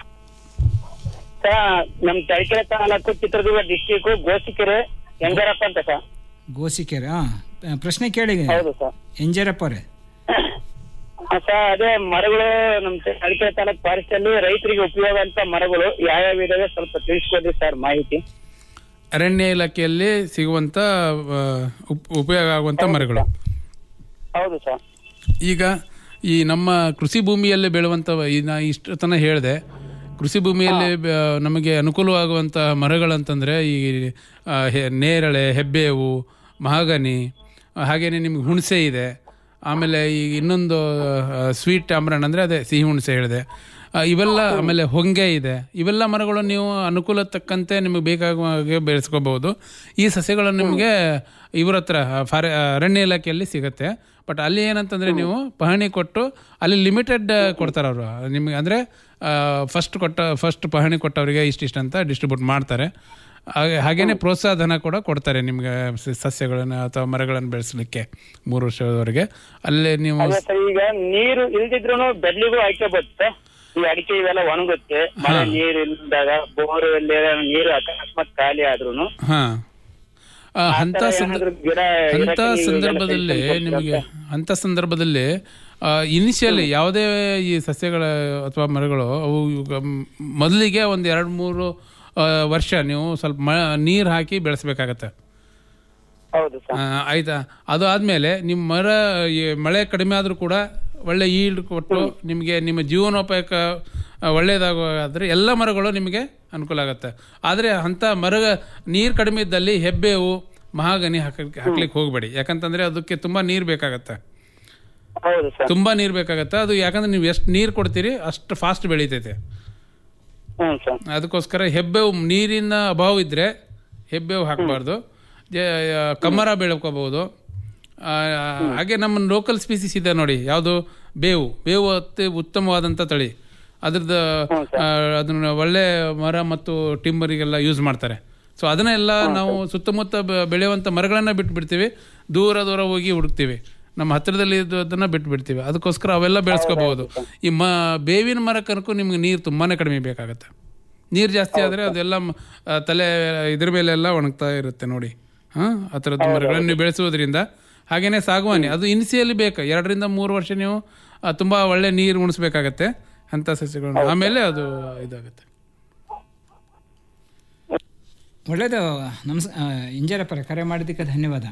ಸರ್ ನಮ್ ತರೀಕೆರೆ ತಾಲೂಕು ಚಿತ್ರದುರ್ಗ ಡಿಸ್ಟಿಕ್ ಗೋಸಿಕೆರೆ ಹೆಂಗಾರಪ್ಪ ಅಂತ ಸರ್ ಗೋಸಿಕೆರೆ ಹಾಂ ಪ್ರಶ್ನೆ ಕೇಳಿ ಹೌದು ಸರ್ ಎಂಜರಪ್ಪ ಅವರೇ ಆ, ಸರ್ ಅದೇ ಮರಗಳು ನಮ್ ತರೀಕೆರೆ ತಾಲೂಕು ಫಾರೆಸ್ಟ್ ಅಲ್ಲಿ ರೈತರಿಗೆ ಉಪಯೋಗ ಅಂತ ಮರಗಳು ಯಾವ್ಯಾವ ಇದಾವೆ ಸ್ವಲ್ಪ ತಿಳಿಸ್ಕೊಡ್ರಿ ಸರ್ ಮಾಹಿತಿ ಅರಣ್ಯ ಇಲಾಖೆಯಲ್ಲಿ ಸಿಗುವಂತ ಆ, ಉಪ್- ಉಪಯೋಗ ಆಗುವಂತ ಮರಗಳು ಹೌದು ಸರ್ ಈಗ ಈ ನಮ್ಮ ಕೃಷಿ ಭೂಮಿಯಲ್ಲಿ ಬೆಳೆಯುವಂಥ ಈ ನಾ ಇಷ್ಟು ತನ ಹೇಳಿದೆ ಕೃಷಿ ಭೂಮಿಯಲ್ಲಿ ಬ- ನಮಗೆ ಅನುಕೂಲವಾಗುವಂಥ ಮರಗಳಂತಂದರೆ ಈ ಆ, ಹೆ- ನೇರಳೆ ಹೆಬ್ಬೇವು ಮಹಾಗನಿ ಹಾಗೆಯೇ ನಿಮ್ಗೆ ಹುಣಸೆ ಇದೆ ಆಮೇಲೆ ಈ ಇನ್ನೊಂದು ಸ್ವೀಟ್ ಆಮ್ರಣ ಅಂದರೆ ಅದೇ ಸಿಹಿ ಹುಣಸೆ ಹೇಳಿದೆ ಆ, ಇವೆಲ್ಲ ಆಮೇಲೆ ಹೊಂಗೆ ಇದೆ ಇವೆಲ್ಲ ಮರಗಳು ನೀವು ಅನುಕೂಲ ತಕ್ಕಂತೆ ನಿಮಗೆ ಬೇಕಾಗುವ ಹಾಗೆ ಬೆಳೆಸ್ಕೋಬಹುದು ಈ ಸಸ್ಯಗಳು ನಿಮಗೆ ಇವ್ರ ಹತ್ರ ಫಾರೆ ಅರಣ್ಯ ಇಲಾಖೆಯಲ್ಲಿ ಸಿಗುತ್ತೆ ಬಟ್ ಅಲ್ಲಿ ಏನಂತಂದ್ರೆ ನೀವು ಪಹಣಿ ಕೊಟ್ಟು ಅಲ್ಲಿ ಲಿಮಿಟೆಡ್ ಕೊಡ್ತಾರೆ ಅವರು ನಿಮಗೆ ಅಂದರೆ ಫಸ್ಟ್ ಕೊಟ್ಟ ಫಸ್ಟ್ ಪಹಣಿ ಕೊಟ್ಟವರಿಗೆ ಇಷ್ಟಿಷ್ಟು ಅಂತ ಡಿಸ್ಟ್ರಿಬ್ಯೂಟ್ ಮಾಡ್ತಾರೆ ಹಾಗೆ ಹಾಗೇನೆ ಪ್ರೋತ್ಸಾಹ ಧನ ಕೂಡ ಕೊಡ್ತಾರೆ ನಿಮ್ಗೆ ಸ- ಸಸ್ಯಗಳನ್ನು ಅಥವಾ ಮರಗಳನ್ನು ಬೆಳೆಸಲಿಕ್ಕೆ ಮೂರು ವರ್ಷದವರೆಗೆ ಅಲ್ಲೇ ನೀವು ಅದೇ ಸರ್ ಈಗ ನೀರು ಇಲ್ದಿದ್ರು ಬೆಳ್ಳಿಗೂ ಆಯ್ಕೆ ಬರುತ್ತೆ ಈ ಅಡಿಕೆ ಇವೆಲ್ಲ ಒಣಗುತ್ತೆ ಮಳೆ ನೀರು ಇಲ್ದಾಗ ಬೋರ್ ಅಲ್ಲಿ ನೀರು ಅಕಸ್ಮಾತ್ ಖಾಲಿ ಆದ್ರೂನು ಹಾ ಆ, ಆ ಅಂತ ಥರ ಸಂದ- ಏನಾದ್ರು ಗಿಡ ಅಂತ ಇರಕ್ಕೆ ನೀವು ಸಂದರ್ಭದಲ್ಲಿ ಇದೆಲ್ಲ ಕೈ ನಿಮಗೆ ಕೊಡ್ತೀರಾ? ಅಂತ ಸಂದರ್ಭದಲ್ಲಿ ಇನಿಷಿಯಲಿ ಯಾವುದೇ ಈ ಸಸ್ಯಗಳ ಅಥವಾ ಮರಗಳು ಅವು ಇವಾಗ ಮ್- ಮೊದಲಿಗೆ ಒಂದು ಎರಡು ಮೂರು ಆ, ವರ್ಷ ನೀವು ಸ್ವಲ್ಪ ಮ ನೀರು ಹಾಕಿ ಬೆಳೆಸ್ಬೇಕಾಗತ್ತೆ ಹೌದು ಆ, ಆಯ್ತಾ ಅದು ಆದ್ಮೇಲೆ ನಿಮ್ಮ ಮರ ಈ ಮಳೆ ಕಡಿಮೆ ಆದ್ರೂ ಕೂಡ ಒಳ್ಳೆ ಈಲ್ಡ್ ಕೊಟ್ಟು ನಿಮಗೆ ನಿಮ್ಮ ಜೀವನೋಪಾಯಕ ಆ, ಒಳ್ಳೆಯದಾಗೋದ್ರೆ ಎಲ್ಲ ಮರಗಳು ನಿಮಗೆ ಅನುಕೂಲ ಆಗುತ್ತೆ ಆದರೆ ಅಂಥ ಮರ ನೀರು ಕಡಿಮೆ ಇದ್ದಲ್ಲಿ ಹೆಬ್ಬೇವು ಮಹಾಗನಿ ಹಾಕಲಿಕ್ಕೆ ಹಾಕ್ಲಿಕ್ಕೆ ಹೋಗಬೇಡಿ ಯಾಕಂತಂದ್ರೆ ಅದಕ್ಕೆ ತುಂಬಾ ನೀರು ಬೇಕಾಗತ್ತೆ ಹೌದು ಸರ್ ತುಂಬಾ ನೀರು ಬೇಕಾಗತ್ತೆ ಅದು ಯಾಕಂದ್ರೆ ನೀವು ಎಷ್ಟು ನೀರು ಕೊಡ್ತೀರಿ ಅಷ್ಟು ಫಾಸ್ಟ್ ಬೆಳೀತೈತೆ ಹ್ಮ್ ಸರ್ ಅದಕ್ಕೋಸ್ಕರ ಹೆಬ್ಬೇವು ನೀರಿನ ಅಭಾವ ಇದ್ರೆ ಹೆಬ್ಬೇವು ಹಾಕಬಾರ್ದು ಕಮ್ಮರ ಬೆಳ್ಕೋಬಹುದು ಆ, ಹಾಗೆ ನಮ್ಮ ಲೋಕಲ್ ಸ್ಪೀಸಿಸ್ ಇದೆ ನೋಡಿ ಯಾವುದು ಬೇವು ಬೇವು ಅತಿ ಉತ್ತಮವಾದಂಥ ತಳಿ ಅದ್ರದ್ದು ಆ, ಅದನ್ನ ಒಳ್ಳೆ ಮರ ಮತ್ತು ಟಿಂಬರಿಗೆಲ್ಲ ಯೂಸ್ ಮಾಡ್ತಾರೆ ಸೊ ಅದನ್ನೆಲ್ಲ ನಾವು ಸುತ್ತಮುತ್ತ ಬೆ- ಬೆಳೆಯುವಂಥ ಮರಗಳನ್ನ ಬಿಟ್ಟು ಬಿಡ್ತೀವಿ ದೂರ ದೂರ ಹೋಗಿ ಹುಡುಕ್ತೀವಿ ನಮ್ಮ ಹತ್ತಿರದಲ್ಲಿ ಇದ್ದದನ್ನ ಬಿಟ್ಟು ಬಿಡ್ತೀವಿ ಅದಕ್ಕೋಸ್ಕರ ಅವೆಲ್ಲ ಬೆಳೆಸ್ಕೋಬಹುದು ಈ ಮ ಬೇವಿನ ಮರಕ್ಕನಕ್ಕೂ ನಿಮ್ಗೆ ನೀರು ತುಂಬಾನೇ ಕಡಿಮೆ ಬೇಕಾಗತ್ತೆ ನೀರು ಜಾಸ್ತಿ ಆದರೆ ಅದೆಲ್ಲ ಮ- ಆ, ತಲೆ ಇದ್ರ ಮೇಲೆಲ್ಲ ಒಣಗ್ತಾ ಇರುತ್ತೆ ನೋಡಿ ಹಾಂ ಆ ಥರದ್ದು ಮರಗಳನ್ನು ನೀವು ಬೆಳೆಸುವುದರಿಂದ ಹಾಗೇನೆ ಸಾಗುವಾನಿ ಅದು ಇನಿಸಿಯಲಿ ಬೇಕು ಎರಡರಿಂದ ಮೂರು ವರ್ಷ ನೀವು ಆ, ತುಂಬಾ ಒಳ್ಳೆ ನೀರು ಉಣಿಸ್ಬೇಕಾಗತ್ತೆ ಅಂತ ಸಸ್ಯಗಳನ್ನು ಆಮೇಲೆ ಅದು ಇದಾಗುತ್ತೆ ಒಳ್ಳೆಯದು ನಮಸ್ ಇಂಜರಪ್ಪರ ಕರೆ ಮಾಡಿದ್ದಕ್ಕೆ ಧನ್ಯವಾದ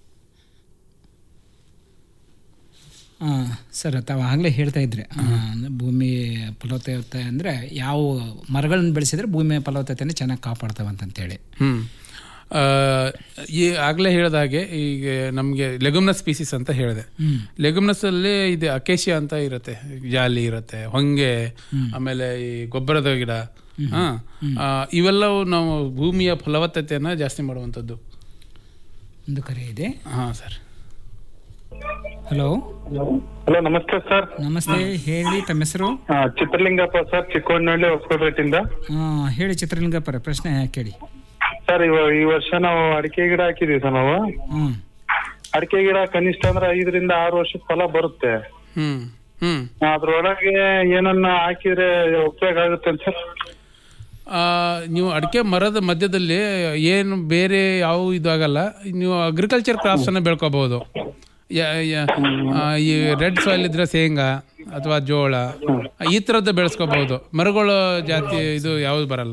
ಆ, ಸರ್ ತಾವು ಆಗಲೇ ಹೇಳ್ತಾ ಇದ್ರಿ ಆ, ಅಂದ್ರೆ ಭೂಮಿ ಫಲವತ್ತತೆ ಅಂದರೆ ಯಾವ ಮರಗಳನ್ನು ಬೆಳೆಸಿದ್ರೆ ಭೂಮಿಯ ಫಲವತ್ತತೆಯನ್ನು ಚೆನ್ನಾಗಿ ಕಾಪಾಡ್ತಾವೆ ಅಂತಂತೇಳಿ ಹ್ಮ್ ಆ, ಈ ಆಗಲೇ ಹೇಳಿದ ಹಾಗೆ ಈಗ ನಮಗೆ ಲೆಗುಮ್ನಸ್ ಸ್ಪೀಸಿಸ್ ಅಂತ ಹೇಳಿದೆ ಹ್ಮ್. ಲೆಗುಮ್ನಸ್ ಅಲ್ಲಿ ಇದು ಅಕೇಶಿಯಾ ಅಂತ ಇರುತ್ತೆ ಜಾಲಿ ಇರುತ್ತೆ ಹೊಂಗೆ ಆಮೇಲೆ ಈ ಗೊಬ್ಬರದ ಗಿಡ ಹಾ ಆ, ಇವೆಲ್ಲವೂ ನಾವು ಭೂಮಿಯ ಫಲವತ್ತತೆಯನ್ನ ಜಾಸ್ತಿ ಮಾಡುವಂಥದ್ದು ಒಂದು ಕರೆ ಇದೆ ಹಾ ಸರ್ ಹಲೋ ಹಲೋ ನಮಸ್ತೆ ಸರ್ ನಮಸ್ತೆ ಹೇಳಿ ತಮ್ಮ ಹೆಸರು ಚಿತ್ರಲಿಂಗಪ್ಪ ಸರ್ ಚಿಕ್ಕೋಡ್ನಹಳ್ಳಿ ಹೊಸಕೋಟೆಯಿಂದ ಆ, ಹೇಳಿ ಚಿತ್ರಲಿಂಗಪ್ಪರ ಪ್ರಶ್ನೆ ಕೇಳಿ ಸರ್ ಇವ ಈ ವರ್ಷ ನಾವು ಅಡಿಕೆ ಗಿಡ ಹಾಕಿದೀವಿ ಸರ್ ನಾವು ಹ್ಮ್ ಅಡಿಕೆ ಗಿಡ ಕನಿಷ್ಠ ಅಂದ್ರೆ ಐದರಿಂದ ಆರು ವರ್ಷದ ಫಲ ಬರುತ್ತೆ ಹ್ಮ್ ಹ್ಮ್ ಅದ್ರೊಳಗೆ ಏನನ್ನ ಹಾಕಿದ್ರೆ ಉಪಯೋಗ ಆಗುತ್ತೆ ಸರ್ ಆ, ನೀವು ಅಡಿಕೆ ಮರದ ಮಧ್ಯದಲ್ಲಿ ಏನು ಬೇರೆ ಯಾವ ಇದಾಗಲ್ಲ ನೀವು ಅಗ್ರಿಕಲ್ಚರ್ ಕ್ರಾಪ್ಸ್ ಅನ್ನ ಬೆಳ್ಕೋಬಹುದು ಯ- ಯ- ಆ, ಈ ರೆಡ್ ಸಾಯಿಲ್ ಇದ್ರೆ ಶೇಂಗಾ ಅಥವಾ ಜೋಳ ಈ ತರದ್ದು ಬೆಳೆಸ್ಕೋಬಹುದು ಮರಗಳು ಜಾತಿ ಇದು ಯಾವ್ದು ಬರಲ್ಲ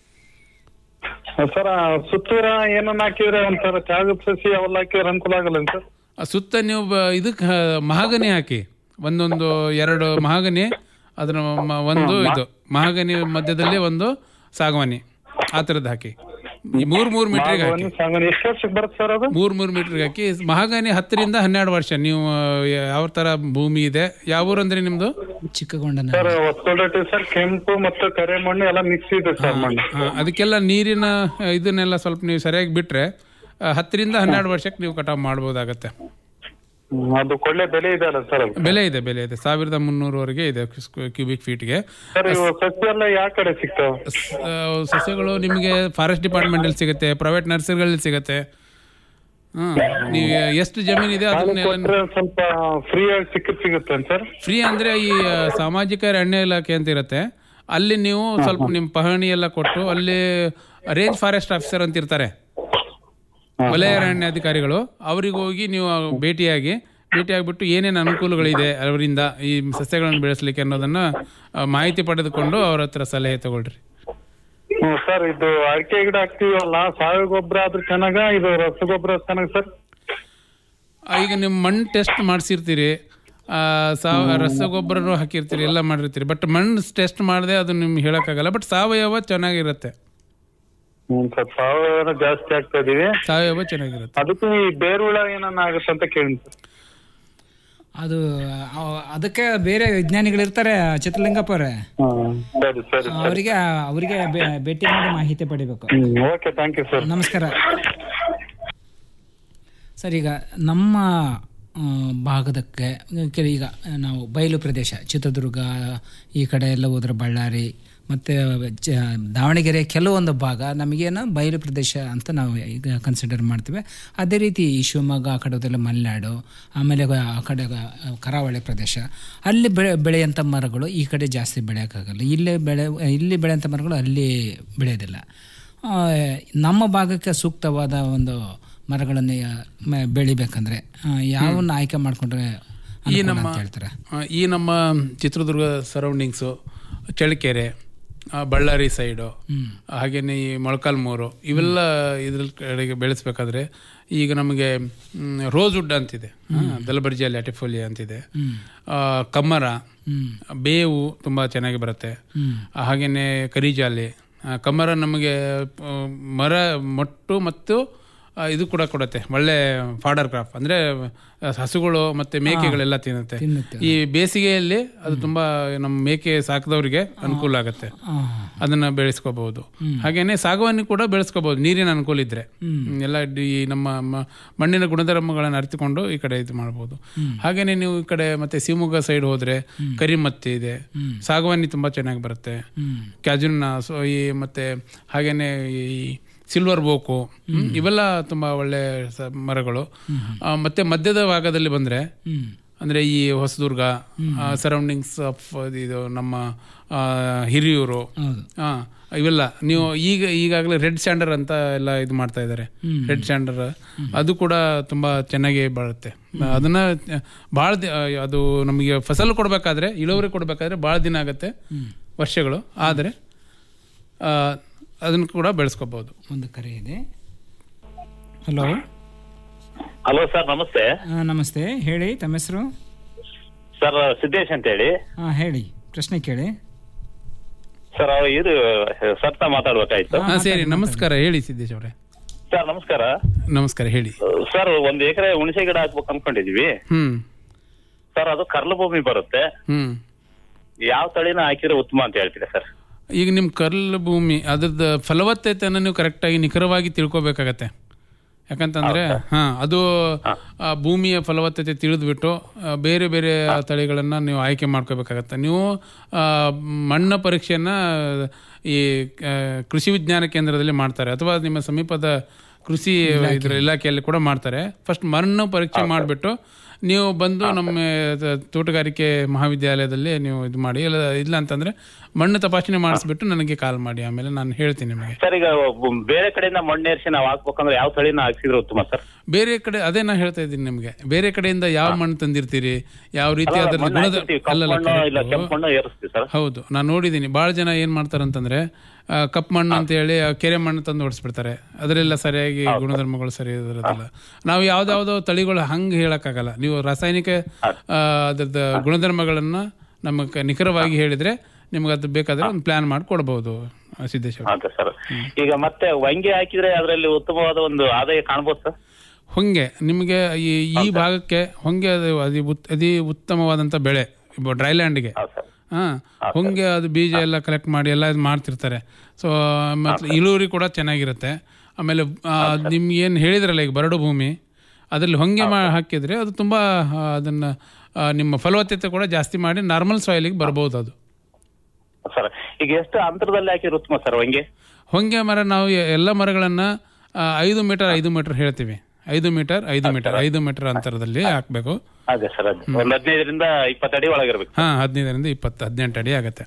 ಸರ್ ಸುತ್ತೂರ ಏನನ್ನ ಹಾಕಿದ್ರೆ ಒಂಥರ ತ್ಯಾಗದ ಸಸಿ ಅವೆಲ್ಲ ಹಾಕಿದ್ರೆ ಅನುಕೂಲ ಆಗಲ್ಲ ಸರ್ ಆ ಸುತ್ತ ನೀವು ಬ- ಇದಕ್ಕೆ ಮಹಾಗನಿ ಹಾಕಿ ಒಂದೊಂದು ಎರಡು ಮಹಾಗನಿ ಅದರ ಮ- ಒಂದು ಇದು ಮಹಾಗನಿ ಮಧ್ಯದಲ್ಲಿ ಒಂದು ಸಾಗವಾನಿ ಆ ಥರದ್ದು ಹಾಕಿ ಈ ಮೂರ್ ಮೂರ್ ಮೀಟರ್ಗೆ ಹಾಕಿ ಸಾಗವಾನಿ ಎಷ್ಟು ವರ್ಷಕ್ಕೆ ಬರುತ್ತೆ ಸರ್ ಅದು ಮೂರ್ ಮೂರ್ ಮೀಟರ್ಗೆ ಹಾಕಿ ಮಹಾಗನಿ ಹತ್ತರಿಂದ ಹನ್ನೆರಡು ವರ್ಷ ನೀವು ಆ, ಯಾವ ತರ ಭೂಮಿ ಇದೆ ಯಾವ ಊರು ಅಂದ್ರೆ ನಿಮ್ದು ಚಿಕ್ಕಗೊಂಡನ ಸರ್ ಹೊಸಕೋಟೆ ಸರ್ ಕೆಂಪು ಮತ್ತು ಕರೆ ಮಣ್ಣು ಎಲ್ಲ ಮಿಕ್ಸ್ ಇದೆ ಸರ್ ಮಣ್ಣು ಆ, ಅದಕ್ಕೆಲ್ಲ ನೀರಿನ ಆ, ಇದನ್ನೆಲ್ಲ ಸ್ವಲ್ಪ ನೀವು ಸರಿಯಾಗಿ ಬಿಟ್ರೆ ಆ, ಹತ್ತರಿಂದ ಹನ್ನೆರಡು ವರ್ಷಕ್ಕೆ ನೀವು ಕಟಾವ್ ಮಾಡ್ಬೋದಾಗತ್ತೆ ಹ್ಮ್, ಅದು ಒಳ್ಳೆ ಬೆಲೆ ಇದೆ ಅಲ್ಲ ಸರ್ ಅದು ಬೆಲೆ ಇದೆ ಬೆಲೆ ಇದೆ ಸಾವಿರದ ಮುನ್ನೂರವರೆಗೆ ಇದೆ ಕ್ಯೂಬಿಕ್ ಫೀಟ್ಗೆ ಸರ್ ಇವು ಸಸಿ ಎಲ್ಲ ಯಾವ ಕಡೆ ಸಿಗ್ತಾವ ಆ, ಸಸ್ಯಗಳು ನಿಮಗೆ ಫಾರೆಸ್ಟ್ ಡಿಪಾರ್ಟ್ಮೆಂಟ್ ಅಲ್ಲಿ ಸಿಗುತ್ತೆ ಪ್ರೈವೇಟ್ ನರ್ಸರಿಗಳಲ್ಲಿ ಸಿಗುತ್ತೆ ಹ್ಮ್ ನೀವು ಎಷ್ಟು ಜಮೀನ್ ಇದೆ ಅದನ್ನೆಲ್ಲ ಕೊಟ್ರೆ ಸ್ವಲ್ಪ ಫ್ರೀ ಆಗಿ ಸಿಕ್ಕ ಸಿಗುತ್ತೆ ಸರ್ ಫ್ರೀ ಅಂದ್ರೆ ಈ ಆ, ಸಾಮಾಜಿಕ ಅರಣ್ಯ ಇಲಾಖೆ ಅಂತ ಇರುತ್ತೆ ಅಲ್ಲಿ ನೀವು ಸ್ವಲ್ಪ ನಿಮ್ಮ ಪಹಣಿ ಎಲ್ಲ ಕೊಟ್ಟು ಅಲ್ಲಿ ರೇಂಜ್ ಫಾರೆಸ್ಟ್ ಆಫೀಸರ್ ಅಂತ ಇರ್ತಾರೆ ವಲಯ ಅರಣ್ಯ ಅಧಿಕಾರಿಗಳು ಅವ್ರಿಗೆ ಹೋಗಿ ನೀವು ಭೇಟಿಯಾಗಿ ಭೇಟಿಯಾಗ್ಬಿಟ್ಟು ಏನೇನು ಅನುಕೂಲಗಳಿದೆ ಅವರಿಂದ ಈ ಸಸ್ಯಗಳನ್ನು ಬೆಳೆಸಲಿಕ್ಕೆ ಅನ್ನೋದನ್ನ ಆ, ಮಾಹಿತಿ ಪಡೆದುಕೊಂಡು ಅವ್ರ ಹತ್ರ ಸಲಹೆ ತಗೊಳ್ರಿ ಹ್ಮ್ ಸರ್ ಇದು ಅಡಿಕೆ ಗಿಡ ಹಾಕ್ತಿವಲ್ಲ ಸಾವಯವ ಗೊಬ್ಬರ ಆದ್ರೂ ಚೆನ್ನಾಗ ಇದು ರಸಗೊಬ್ಬರ ಚೆನ್ನಾಗ ಸರ್ ಆ, ಈಗ ನಿಮ್ಮ ಮಣ್ಣು ಟೆಸ್ಟ್ ಮಾಡಿಸಿರ್ತೀರಿ ಸಾವ ರಸಗೊಬ್ಬರನು ಹಾಕಿರ್ತೀರಿ ಎಲ್ಲ ಮಾಡಿರ್ತೀರಿ ಬಟ್ ಮಣ್ಣು ಟೆಸ್ಟ್ ಮಾಡದೆ ಅದು ನಿಮ್ಗೆ ಹೇಳಕ್ಕಾಗಲ್ಲ ಬಟ್ ಸಾವಯವ ಚೆನ್ನಾಗಿರುತ್ತೆ ಹ್ಮ್ ಸರ್ ಸಾವಯವ ಜಾಸ್ತಿ ಆಗ್ತಾ ಇದೀವಿ ಸಾವಯವ ಚೆನ್ನಾಗಿರುತ್ತೆ ಅದಕ್ಕೆ ಈ ಬೇರುಳ ಏನನ್ನ ಆಗುತ್ತೆ ಅಂತ ಕೇಳಿ ಸರ್ ಅದು ಅವ್- ಅದಕ್ಕೆ ಬೇರೆ ವಿಜ್ಞಾನಿಗಳಿರ್ತಾರೆ ಚಿತ್ರಲಿಂಗಪ್ಪ ಅವರೇ ಸರಿ ಸರಿ ಅವರಿಗೆ ಅವರಿಗೆ ಭೇಟಿ ಮಾಡಿ ಮಾಹಿತಿ ಪಡಿಬೇಕು ಹ್ಮ್ ಓಕೆ ಥ್ಯಾಂಕ್ ಯು ಸರ್ ನಮಸ್ಕಾರ ಸರ್ ಈಗ ನಮ್ಮ ಆ, ಭಾಗದಕ್ಕೆ ಕೆಲ- ಈಗ ನಾವು ಬಯಲು ಪ್ರದೇಶ ಚಿತ್ರದುರ್ಗ ಈ ಕಡೆ ಎಲ್ಲ ಹೋದ್ರೆ ಬಳ್ಳಾರಿ ಮತ್ತು ಜ ದಾವಣಗೆರೆ ಕೆಲವೊಂದು ಭಾಗ ನಮಗೇನು ಬಯಲು ಪ್ರದೇಶ ಅಂತ ನಾವು ಈಗ ಕನ್ಸಿಡರ್ ಮಾಡ್ತೀವಿ ಅದೇ ರೀತಿ ಈ ಶಿವಮೊಗ್ಗ ಆ ಕಡೆದೆಲ್ಲ ಮಲೆನಾಡು ಆಮೇಲೆ ಆ ಕಡೆ ಕರಾವಳಿ ಪ್ರದೇಶ ಅಲ್ಲಿ ಬೆಳೆ ಬೆಳೆಯಂಥ ಮರಗಳು ಈ ಕಡೆ ಜಾಸ್ತಿ ಬೆಳೆಯೋಕ್ಕಾಗಲ್ಲ ಇಲ್ಲೇ ಬೆಳೆ ಇಲ್ಲಿ ಬೆಳೆಯಂಥ ಮರಗಳು ಅಲ್ಲಿ ಬೆಳೆಯೋದಿಲ್ಲ ಆ, ನಮ್ಮ ಭಾಗಕ್ಕೆ ಸೂಕ್ತವಾದ ಒಂದು ಮರಗಳನ್ನು ಮ- ಬೆಳಿಬೇಕಂದ್ರೆ ಆ, ಯಾವನ್ನ ಆಯ್ಕೆ ಮಾಡಿಕೊಂಡ್ರೆ ಈ ನಮ್ಮ ಹೇಳ್ತಾರೆ ಆ, ಈ ನಮ್ಮ ಚಿತ್ರದುರ್ಗ ಸರೌಂಡಿಂಗ್ಸು ಚಳ್ಳಕೆರೆ ಆ, ಬಳ್ಳಾರಿ ಸೈಡು ಹಾಗೇನೆ ಈ ಮೊಳಕಾಲ್ಮೂರು ಇವೆಲ್ಲ ಇದ್ರ ಕಡೆಗೆ ಬೆಳೆಸ್ಬೇಕಾದ್ರೆ ಈಗ ನಮಗೆ ಮ್, ರೋಸ್ ವುಡ್ ಅಂತಿದೆ ದಲಬರ್ಜಿಯ ಲ್ಯಾಟಿಫೋಲಿಯಾ ಅಂತಿದೆ ಆ, ಕಮ್ಮರ ಬೇವು ತುಂಬ ಚೆನ್ನಾಗಿ ಬರುತ್ತೆ ಆ, ಹಾಗೇನೆ ಕರಿಜಾಲಿ ಆ, ಕಮ್ಮರ ನಮಗೆ ಆ, ಮರ ಮೊಟ್ಟು ಮತ್ತು ಆ, ಇದು ಕೂಡ ಕೊಡುತ್ತೆ ಒಳ್ಳೆ ಫಾಡರ್ ಕ್ರಾಪ್ ಅಂದ್ರೆ ಆ, ಹಸುಗಳು ಮತ್ತೆ ಮೇಕೆಗಳೆಲ್ಲ ತಿನ್ನುತ್ತೆ ಈ ಬೇಸಿಗೆಯಲ್ಲಿ ಅದು ತುಂಬಾ ನಮ್ಮ ಮೇಕೆ ಸಾಕಿದವರಿಗೆ ಅನುಕೂಲ ಆಗುತ್ತೆ ಅದನ್ನ ಬೆಳೆಸ್ಕೋಬಹುದು ಹಾಗೇನೆ ಸಾಗವಾನಿ ಕೂಡ ಬೆಳೆಸ್ಕೋಬಹುದು ನೀರಿನ ಅನುಕೂಲ ಇದ್ರೆ ಹ್ಮ್, ಎಲ್ಲ ಡಿ- ಈ ನಮ್ಮ ಮ- ಮಣ್ಣಿನ ಗುಣಧರ್ಮಗಳನ್ನು ಅರಿತುಕೊಂಡು ಈ ಕಡೆ ಇದು ಮಾಡಬಹುದು ಹಾಗೇನೆ ನೀವು ಈ ಕಡೆ ಮತ್ತೆ ಶಿವಮೊಗ್ಗ ಸೈಡ್ ಹೋದ್ರೆ ಕರಿಮತ್ತಿ ಇದೆ ಸಾಗವಾನಿ ತುಂಬಾ ಚೆನ್ನಾಗಿ ಬರುತ್ತೆ ಕ್ಯಾಜುನ್ನ ಸೊ ಈ ಮತ್ತೆ ಹಾಗೇನೆ ಈ ಸಿಲ್ವರ್ ಬೋಕು ಹ್ಮ್, ಇವೆಲ್ಲ ತುಂಬಾ ಒಳ್ಳೆ ಸ- ಮರಗಳು ಆ, ಮತ್ತೆ ಮಧ್ಯದ ಭಾಗದಲ್ಲಿ ಬಂದ್ರೆ ಅಂದ್ರೆ ಈ ಹೊಸದುರ್ಗ ಸರೌಂಡಿಂಗ್ಸ್ ಆಫ್ ಇದು ನಮ್ಮ ಆ, ಹಿರಿಯೂರು ಆ, ಇವೆಲ್ಲ ನೀವು ಈಗ ಈಗಾಗಲೇ ರೆಡ್ ಸ್ಟ್ಯಾಂಡರ್ ಅಂತ ಎಲ್ಲ ಇದು ಮಾಡ್ತಾ ಇದ್ದಾರೆ ರೆಡ್ ಸ್ಟ್ಯಾಂಡರ್ ಅದು ಕೂಡ ತುಂಬಾ ಚೆನ್ನಾಗಿ ಬರುತ್ತೆ ಅದನ್ನ ಭಾಳ ಅದು ನಮಗೆ ಫಸಲು ಕೊಡಬೇಕಾದ್ರೆ ಇಳುವರಿ ಕೊಡಬೇಕಾದ್ರೆ ಭಾಳ ದಿನ ಆಗುತ್ತೆ ವರ್ಷಗಳು ಆದರೆ ಆ, ಅದನ್ನು ಕೂಡ ಬೆಳೆಸ್ಕೋಬಹುದು ಒಂದು ಕರೆ ಇದೆ ಹಲೋ ಹಲೋ ಸರ್ ನಮಸ್ತೆ ನಮಸ್ತೆ ಹೇಳಿ ತಮ್ಮ ಹೆಸರು ಸರ್ ಸಿದ್ದೇಶ್ ಅಂತ ಹೇಳಿ ಹಾಂ ಹೇಳಿ ಪ್ರಶ್ನೆ ಕೇಳಿ ಸರ್ ಇದು ಸತ್ತ ಮಾತಾಡ್ಬೇಕಾಯ್ತು ಹಾ ಸರಿ ನಮಸ್ಕಾರ ಹೇಳಿ ಸಿದ್ದೇಶ್ ಅವರೇ ಸರ್ ನಮಸ್ಕಾರ ನಮಸ್ಕಾರ ಹೇಳಿ ಸರ್ ಒಂದ್ ಎಕರೆ ಹುಣಸೆ ಗಿಡ ಹಾಕ್ಬೇಕು ಅನ್ಕೊಂಡಿದೀವಿ ಹ್ಮ್ ಸರ್ ಅದು ಕರ್ಲು ಭೂಮಿ ಬರುತ್ತೆ ಹ್ಮ್ ಯಾವ ತಳಿನ ಹಾಕಿದ್ರೆ ಉತ್ತಮ ಅಂತ ಹೇಳ್ತೀರಾ ಸರ್ ಈಗ ನಿಮ್ಮ ಕರ್ಲ್ ಭೂಮಿ ಅದ್ರದ್ದು ಫಲವತ್ತತೆಯನ್ನು ನೀವು ಕರೆಕ್ಟಾಗಿ ನಿಖರವಾಗಿ ತಿಳ್ಕೊಬೇಕಾಗತ್ತೆ ಯಾಕಂತಂದ್ರೆ ಹಾ ಅದು ಆ ಭೂಮಿಯ ಫಲವತ್ತತೆ ತಿಳಿದ್ಬಿಟ್ಟು ಆ, ಬೇರೆ ಬೇರೆ ತಳಿಗಳನ್ನ ನೀವು ಆಯ್ಕೆ ಮಾಡ್ಕೋಬೇಕಾಗತ್ತೆ ನೀವು ಆ, ಮಣ್ಣ ಪರೀಕ್ಷೆಯನ್ನ ಈ ಆ, ಕೃಷಿ ವಿಜ್ಞಾನ ಕೇಂದ್ರದಲ್ಲಿ ಮಾಡ್ತಾರೆ ಅಥವಾ ನಿಮ್ಮ ಸಮೀಪದ ಕೃಷಿ ಇದ್ರ ಇಲಾಖೆಯಲ್ಲಿ ಕೂಡ ಮಾಡ್ತಾರೆ ಫಸ್ಟ್ ಮಣ್ಣು ಪರೀಕ್ಷೆ ಮಾಡಿಬಿಟ್ಟು ನೀವು ಬಂದು ನಮ್ಮ ತ- ತೋಟಗಾರಿಕೆ ಮಹಾವಿದ್ಯಾಲಯದಲ್ಲಿ ನೀವು ಇದು ಮಾಡಿ ಇಲ್ಲ ಇಲ್ಲ ಅಂತಂದ್ರೆ ಮಣ್ಣು ತಪಾಸಣೆ ಮಾಡಿಸ್ಬಿಟ್ಟು ನನಗೆ ಕಾಲ್ ಮಾಡಿ ಆಮೇಲೆ ನಾನು ಹೇಳ್ತೀನಿ ನಿಮಗೆ ಸರ್ ಈಗ ಬ- ಬೇರೆ ಕಡೆಯಿಂದ ಮಣ್ಣೇರಿಸಿ ನಾವು ಹಾಕ್ಬೇಕಂದ್ರೆ ಯಾವ ತಳಿನ ಹಾಕ್ಸಿದ್ರೆ ಉತ್ತಮ ಸರ್ ಬೇರೆ ಕಡೆ ಅದೇ ನಾ ಹೇಳ್ತಾ ಇದ್ದೀನಿ ನಿಮಗೆ ಬೇರೆ ಕಡೆಯಿಂದ ಯಾವ ಮಣ್ಣು ತಂದಿರ್ತೀರಿ ಯಾವ ರೀತಿ ಅಲ್ಲ, ಅದರ ಮಣ್ಣು ಗುಣದ ಹಾಕಿರ್ತೀವಿ, ಕಪ್ಪು ಅಲ್ಲಲ್ಲ, ಮಣ್ಣು ಇಲ್ಲ correct. ಕೆಂಪು ಮಣ್ಣು ಏರಿಸ್ತೀವಿ ಸರ್ ಹೌದು ನಾನು ನೋಡಿದ್ದೀನಿ ಭಾಳ ಜನ ಏನ್ ಮಾಡ್ತಾರಂತಂದ್ರೆ ಆ, ಕಪ್ಪು ಮಣ್ಣು ಅಂತ ಹೇಳಿ ಆ ಕೆರೆ ಮಣ್ಣು ತಂದು ಹೊಡಿಸ್ಬಿಡ್ತಾರೆ ಅದರೆಲ್ಲ ಸರಿಯಾಗಿ ಗುಣಧರ್ಮಗಳು ಸರಿ ಇರೋದಿಲ್ಲ ನಾವು ಯಾವ್ದಾವ್ದೋ ತಳಿಗಳು ಹಂಗೆ ಹೇಳಕ್ಕಾಗಲ್ಲ ನೀವು ರಾಸಾಯನಿಕ ಆ, ಅದ್ರದ್ದು ಗುಣಧರ್ಮಗಳನ್ನ ನಮಗೆ ನಿಖರವಾಗಿ ಹೇಳಿದ್ರೆ ನಿಮ್ಗೆ ಅದು ಬೇಕಾದ್ರೆ ಒಂದು ಪ್ಲಾನ್ ಮಾಡಿ ಕೊಡ್ಬೋದು ಆ, ಸಿದ್ದೇಶ್ ಅವ್ರೆ. ಅದೇ ಸರ್ ಈಗ ಮತ್ತೆ ವಂಗೆ ಹಾಕಿದ್ರೆ ಅದರಲ್ಲಿ ಉತ್ತಮವಾದ ಒಂದು ಆದಾಯ ಕಾಣ್ಬೋದು ಸರ್ ಹೊಂಗೆ ನಿಮಗೆ ಈ ಈ ಭಾಗಕ್ಕೆ ಹೊಂಗೆ ಅದು ಅತಿ ಉತ್- ಅತಿ ಉತ್ತಮವಾದಂಥ ಬೆಳೆ ಡ್ರೈಲ್ಯಾಂಡ್ಗೆ ಹಾ ಹೊಂಗೆ ಅದು ಬೀಜ ಎಲ್ಲ ಕಲೆಕ್ಟ್ ಮಾಡಿ ಎಲ್ಲ ಇದು ಮಾಡ್ತಿರ್ತಾರೆ ಸೊ ಮತ್ತೆ ಇಳುವರಿ ಕೂಡ ಚೆನ್ನಾಗಿರುತ್ತೆ ಆಮೇಲೆ ಆ, ನಿಮ್ಗೆ ಏನು ಹೇಳಿದ್ರಲ್ಲ ಈಗ ಬರಡು ಭೂಮಿ ಅದರಲ್ಲಿ ಹೊಂಗೆ ಮಾ ಹಾಕಿದ್ರೆ ಅದು ತುಂಬ ಆ, ಅದನ್ನ ಆ, ನಿಮ್ಮ ಫಲವತ್ತತೆ ಕೂಡ ಜಾಸ್ತಿ ಮಾಡಿ ನಾರ್ಮಲ್ ಸಾಯಿಲಿಗೆ ಬರ್ಬೋದು ಅದು ಸರ್ ಈಗ ಎಷ್ಟು ಅಂತರದಲ್ಲಿ ಹಾಕಿದ್ರೆ ಉತ್ತಮ ಸರ್ ವಂಗೆ ಹೊಂಗೆ ಮರ ನಾವು ಎ- ಎಲ್ಲ ಮರಗಳನ್ನ ಆ, ಐದು ಮೀಟರ್ ಐದು ಮೀಟರ್ ಹೇಳ್ತೀವಿ ಐದು ಮೀಟರ್ ಐದು ಮೀಟರ್ ಐದು ಮೀಟರ್ ಅಂತರದಲ್ಲಿ ಹಾಕ್ಬೇಕು ಅದೇ ಸರ್ ಅದೇ ಒಂದ್ ಹದಿನೈದರಿಂದ ಇಪ್ಪತ್ತು ಅಡಿ ಒಳಗಿರ್ಬೇಕು ಹಾ ಹದಿನೈದರಿಂದ ಇಪ್ಪತ್ತು ಹದಿನೆಂಟು ಅಡಿ ಆಗುತ್ತೆ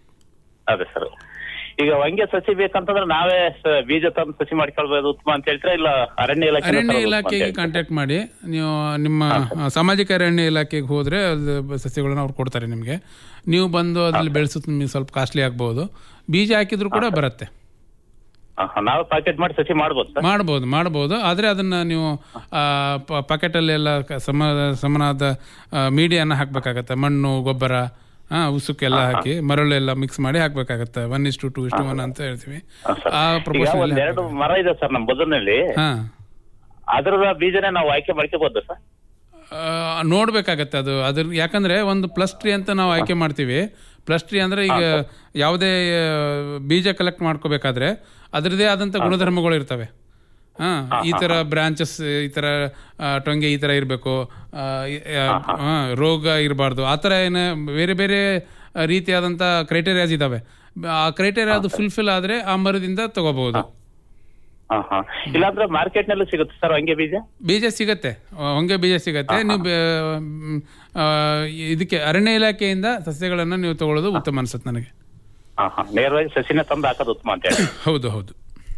ಅದೇ ಸರ್ ಈಗ ವಂಗೆ ಸಸಿ ಬೇಕಂತಂದ್ರೆ ನಾವೇ ಸ- ಬೀಜ ತಂದು ಸಸಿ ಮಾಡ್ಕೊಳ್ಬೋದು ಉತ್ತಮ ಅಂತ ಹೇಳ್ತೀರಾ ಇಲ್ಲ ಅರಣ್ಯ ಇಲಾಖೆ ಅರಣ್ಯ ಇಲಾಖೆಗೆ ಕಾಂಟ್ಯಾಕ್ಟ್ ಮಾಡಿ ನೀವು ನಿಮ್ಮ ಆ, ಸಾಮಾಜಿಕ ಅರಣ್ಯ ಇಲಾಖೆಗೆ ಹೋದ್ರೆ ಅದು ಬ- ಸಸ್ಯಗಳನ್ನ ಅವ್ರು ಕೊಡ್ತಾರೆ ನಿಮಗೆ ನೀವು ಬಂದು ಅದ್ರಲ್ಲಿ ಬೆಳೆಸೋದು ನಿಮಗೆ ಸ್ವಲ್ಪ ಕಾಸ್ಟ್ಲಿ ಆಗ್ಬೋದು ಬೀಜ ಹಾಕಿದ್ರು ಕೂಡ ಬರುತ್ತೆ ನಾವೇ ಪ್ಯಾಕೆಟ್ ಮಾಡಿ ಸಸಿ ಮಾಡ್ಬೋದು ಸರ್ ಮಾಡ್ಬೋದು ಮಾಡ್ಬೋದು ಆದರೆ ಅದನ್ನ ನೀವು ಪಾಕೆಟಲ್ಲಿ ಎಲ್ಲ ಕ- ಸಮ ಸಮನಾದ ಮೀಡಿಯಾನ ಹಾಕ್ಬೇಕಾಗತ್ತೆ ಮಣ್ಣು ಗೊಬ್ಬರ ಹಾ ಉಸುಕ್ಕೆಲ್ಲ ಹಾಕಿ ಮರಳು ಎಲ್ಲ ಮಿಕ್ಸ್ ಮಾಡಿ ಹಾಕ್ಬೇಕಾಗತ್ತೆ one is to two two is to one ಹೇಳ್ತೀವಿ ಆ ಈಗ ಪ್ರಪೋರ್ಷನ್ ಒಂದ್ ಎರಡು ಮರ ಇದೆ ಸರ್ ನಮ್ಮ ಬದುರಿನಲ್ಲಿ ಹಾ ಅದ್ರದ ಬೀಜನೇ ನಾವು ಆಯ್ಕೆ ಮಾಡ್ಕೋಬಹುದು ಸರ್ ಆ, ನೋಡ್ಬೇಕಾಗತ್ತೆ ಅದು ಅದ್ರ ಯಾಕಂದ್ರೆ ಒಂದು ಪ್ಲಸ್ ಟ್ರೀ ಅಂತ ನಾವು ಆಯ್ಕೆ ಮಾಡ್ತೀವಿ ಪ್ಲಸ್ ಟ್ರೀ ಅಂದ್ರೆ ಈಗ ಯಾವುದೇ ಆ, ಬೀಜ ಕಲೆಕ್ಟ್ ಮಾಡ್ಕೋಬೇಕಾದ್ರೆ ಅದರದೇ ಆದಂತ ಗುಣಧರ್ಮಗಳು ಇರ್ತವೆ ಹಾ ಈ ತರ ಬ್ರಾಂಚಸ್ ಈ ತರ ಆ, ಟೊಂಗೆ ಈ ತರ ಇರಬೇಕು ರೋಗ ಇರಬಾರ್ದು ಆ ಥರ ಏನ ಬೇರೆ ಬೇರೆ ರೀತಿಯಾದಂಥ ಕ್ರೈಟೇರಿಯಾಸ್ ಇದಾವೆ ಆ ಕ್ರೈಟೇರಿಯಾ ಅದು ಫುಲ್ಫಿಲ್ ಆದ್ರೆ ಆ ಮರದಿಂದ ತಗೋಬಹುದು ಹಾ ಹಾ ಇಲ್ಲಾಂದ್ರೆ ಮಾರ್ಕೆಟ್ ನಲ್ಲೂ ಸಿಗುತ್ತೆ ಸರ್ ಹಂಗೆ ಬೀಜ ಬೀಜ ಸಿಗತ್ತೆ ಆ, ಹೊಂಗೆ ಬೀಜ ಸಿಗತ್ತೆ ನೀವು ಬೆ- ಮ್, ಆ, ಇದಕ್ಕೆ ಅರಣ್ಯ ಇಲಾಖೆಯಿಂದ ಸಸ್ಯಗಳನ್ನು ನೀವು ತಗೊಳ್ಳೋದು ಉತ್ತಮ ಅನ್ಸುತ್ತೆ ನನಗೆ ಹಾ ಹಾ ನೇರವಾಗಿ ಸಸಿನ ತಂದು ಹಾಕೋದು ಉತ್ತಮ ಅಂತ ಹೇಳಿ ಹೌದು ಹೌದು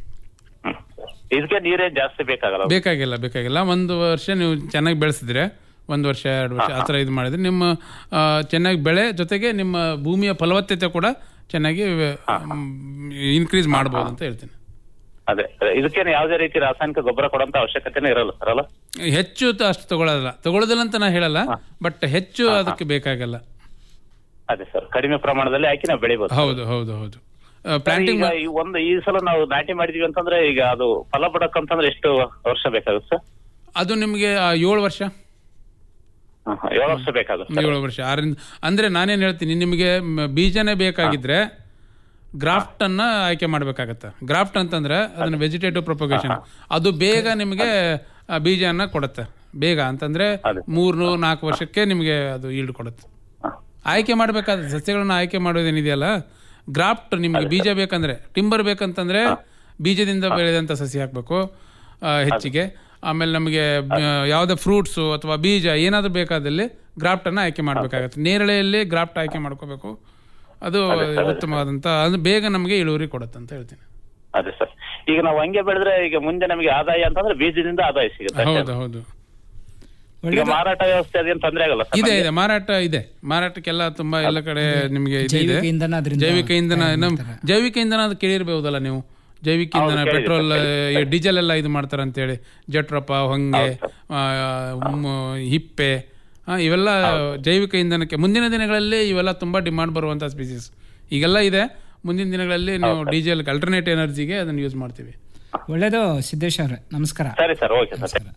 ಇದಕ್ಕೆ ನೀರೇ ಜಾಸ್ತಿ ಬೇಕಾಗಲ್ಲ ಬೇಕಾಗಿಲ್ಲ ಬೇಕಾಗಿಲ್ಲ ಒಂದು ವರ್ಷ ನೀವು ಚೆನ್ನಾಗಿ ಬೆಳೆಸಿದ್ರೆ ಒಂದು ವರ್ಷ ಎರಡು ವರ್ಷ ಆ ಥರ ಇದು ಮಾಡಿದ್ರೆ ನಿಮ್ಮ ಆ, ಚೆನ್ನಾಗಿ ಬೆಳೆ ಜೊತೆಗೆ ನಿಮ್ಮ ಭೂಮಿಯ ಫಲವತ್ತತೆ ಕೂಡ ಚೆನ್ನಾಗಿ ಇನ್ಕ್ರೀಸ್ ಮಾಡ್ಬೋದು ಅಂತ ಹೇಳ್ತೀನಿ ಅದೇ ಇದಕ್ಕೇನು ಯಾವುದೇ ರೀತಿ ರಾಸಾಯನಿಕ ಗೊಬ್ಬರ ಕೊಡುವಂತ ಅವಶ್ಯಕತೆನೇ ಇರಲ್ಲ ಸರ್ ಅಲ್ಲ ಹೆಚ್ಚು ತ- ಅಷ್ಟು ತಗೊಳ್ಳೋದಿಲ್ಲ ತಗೊಳ್ಳೋದಿಲ್ಲ ಅಂತ ನಾ ಹೇಳಲ್ಲ ಬಟ್ ಹೆಚ್ಚು ಅದಕ್ಕೆ ಬೇಕಾಗಲ್ಲ ಅದೇ ಸರ್ ಕಡಿಮೆ ಪ್ರಮಾಣದಲ್ಲಿ ಹಾಕಿ ನಾವು ಬೆಳಿಬಹುದು ಹೌದು ಹೌದು ಹೌದು ಸರ್, ಪ್ಲಾಂಟಿಂಗ್ ಈಗ ಈ ಒಂದು ಈ ಸಲ ನಾವು ನಾಟಿ ಮಾಡಿದೀವಿ ಅಂತಂದ್ರೆ ಈಗ ಅದು ಫಲ ಬಿಡಕ್ಕಂತಂದ್ರೆ ಎಷ್ಟು ವರ್ಷ ಬೇಕಾಗುತ್ತೆ ಸರ್ ಅದು ನಿಮಗೆ ಏಳು ವರ್ಷ ಹಾ, ಹಾ, ಏಳು ವರ್ಷ ಬೇಕಾಗುತ್ತೆ ಏಳು ವರ್ಷ ಆರಿಂದ ಅಂದ್ರೆ ನಾನೇನ್ ಹೇಳ್ತೀನಿ ನಿಮಗೆ ಮ- ಬೀಜನೇ ಬೇಕಾಗಿದ್ರೆ ಗ್ರಾಫ್ಟ್ ಅನ್ನ ಆಯ್ಕೆ ಮಾಡ್ಬೇಕಾಗತ್ತೆ ಗ್ರಾಫ್ಟ್ ಅಂತಂದ್ರೆ ಅದನ್ನ ವೆಜಿಟೇಟಿವ್ ಪ್ರೊಪಗೇಷನ್ ಅದು ಬೇಗ ನಿಮಗೆ ಆ ಬೀಜನ ಕೊಡುತ್ತೆ ಬೇಗ ಅಂತಂದ್ರೆ ಮೂರ್ನು ನಾಲ್ಕು ವರ್ಷಕ್ಕೆ ನಿಮಗೆ ಅದು ಈಲ್ಡ್ ಕೊಡುತ್ತೆ ಆಯ್ಕೆ ಮಾಡಬೇಕಾದ ಸಸ್ಯಗಳನ್ನ ಆಯ್ಕೆ ಮಾಡೋದೇನಿದೆಯಲ್ಲ ಗ್ರಾಫ್ಟ್ ನಿಮ್ಗೆ ಬೀಜ ಬೇಕಂದ್ರೆ ಟಿಂಬರ್ ಬೇಕಂತಂದ್ರೆ ಬೀಜದಿಂದ ಬೆಳೆದಂತ ಸಸಿ ಹಾಕ್ಬೇಕು ಆ, ಹೆಚ್ಚಿಗೆ ಆಮೇಲೆ ನಮಗೆ ಯಾವುದೇ ಫ್ರೂಟ್ಸು ಅಥವಾ ಬೀಜ ಏನಾದರೂ ಬೇಕಾದಲ್ಲಿ ಗ್ರಾಫ್ಟ್ ಅನ್ನ ಆಯ್ಕೆ ಮಾಡಬೇಕಾಗತ್ತೆ ನೇರಳೆಯಲ್ಲಿ ಗ್ರಾಫ್ಟ್ ಆಯ್ಕೆ ಮಾಡ್ಕೋಬೇಕು ಅದು ಉತ್ತಮವಾದಂತ ಅದು ಬೇಗ ನಮಗೆ ಇಳುವರಿ ಕೊಡುತ್ತೆ ಅಂತ ಹೇಳ್ತೀನಿ ಅದೇ ಸರ್ ಈಗ ನಾವು ಹಂಗೆ ಬೆಳೆದ್ರೆ ಈಗ ಮುಂದೆ ನಮಗೆ ಆದಾಯ ಅಂತಂದ್ರೆ ಬೀಜದಿಂದ ಆದಾಯ ಸಿಗುತ್ತೆ ಅಷ್ಟೇ. ಹೌದು ಹೌದು ಈಗ ಮಾರಾಟ ವ್ಯವಸ್ಥೆ ಅದೇನು ತೊಂದರೆ ಆಗಲ್ಲ ಸರ್ ಇದೆ ನಮ್ಗೆ? ಇದೆ ಮಾರಾಟ ಇದೆ ಮಾರಾಟಕ್ಕೆಲ್ಲ ತುಂಬಾ ಎಲ್ಲ ಕಡೆ ನಿಮಗೆ ಇದು ಇದೆ ಜೈವಿಕ ಇಂಧನ ಅದ್ರಿಂದ ಜೈವಿಕ ಇಂಧನ ನಮ್ ಜೈವಿಕ ಇಂಧನ ಅದು ಕೇಳಿರ್ಬಹುದಲ್ಲ ನೀವು ಜೈವಿಕ ಹೌದು, ಇಂಧನ ಕೇಳಿದೆ ಪೆಟ್ರೋಲ್ ಸರ್, ಡೀಸೆಲ್ ಎಲ್ಲ ಇದು ಮಾಡ್ತಾರೆ ಅಂತೇಳಿ ಜಟ್ರಪ್ಪ ಹೊಂಗೆ ಆ, ಮ್, ಹಿಪ್ಪೆ ಆ, ಇವೆಲ್ಲ ಜೈವಿಕ ಇಂಧನಕ್ಕೆ ಮುಂದಿನ ದಿನಗಳಲ್ಲಿ ಇವೆಲ್ಲ ತುಂಬಾ ಡಿಮಾಂಡ್ ಬರುವಂತ ಸ್ಪೀಸೀಸ್ ಈಗೆಲ್ಲ ಇದೆ ಮುಂದಿನ ದಿನಗಳಲ್ಲಿ ನಾವು ಡೀಸೆಲ್ ಅಲ್ಟರ್ನೇಟ್ ಎನರ್ಜಿಗೆ ಅದನ್ನ ಯೂಸ್ ಮಾಡ್ತೀವಿ ಒಳ್ಳೇದು ಸಿದ್ದೇಶ್ ಅವ್ರೆ ನಮಸ್ಕಾರ ಸರಿ ಸರ್ ಓಕೆ ಸರ್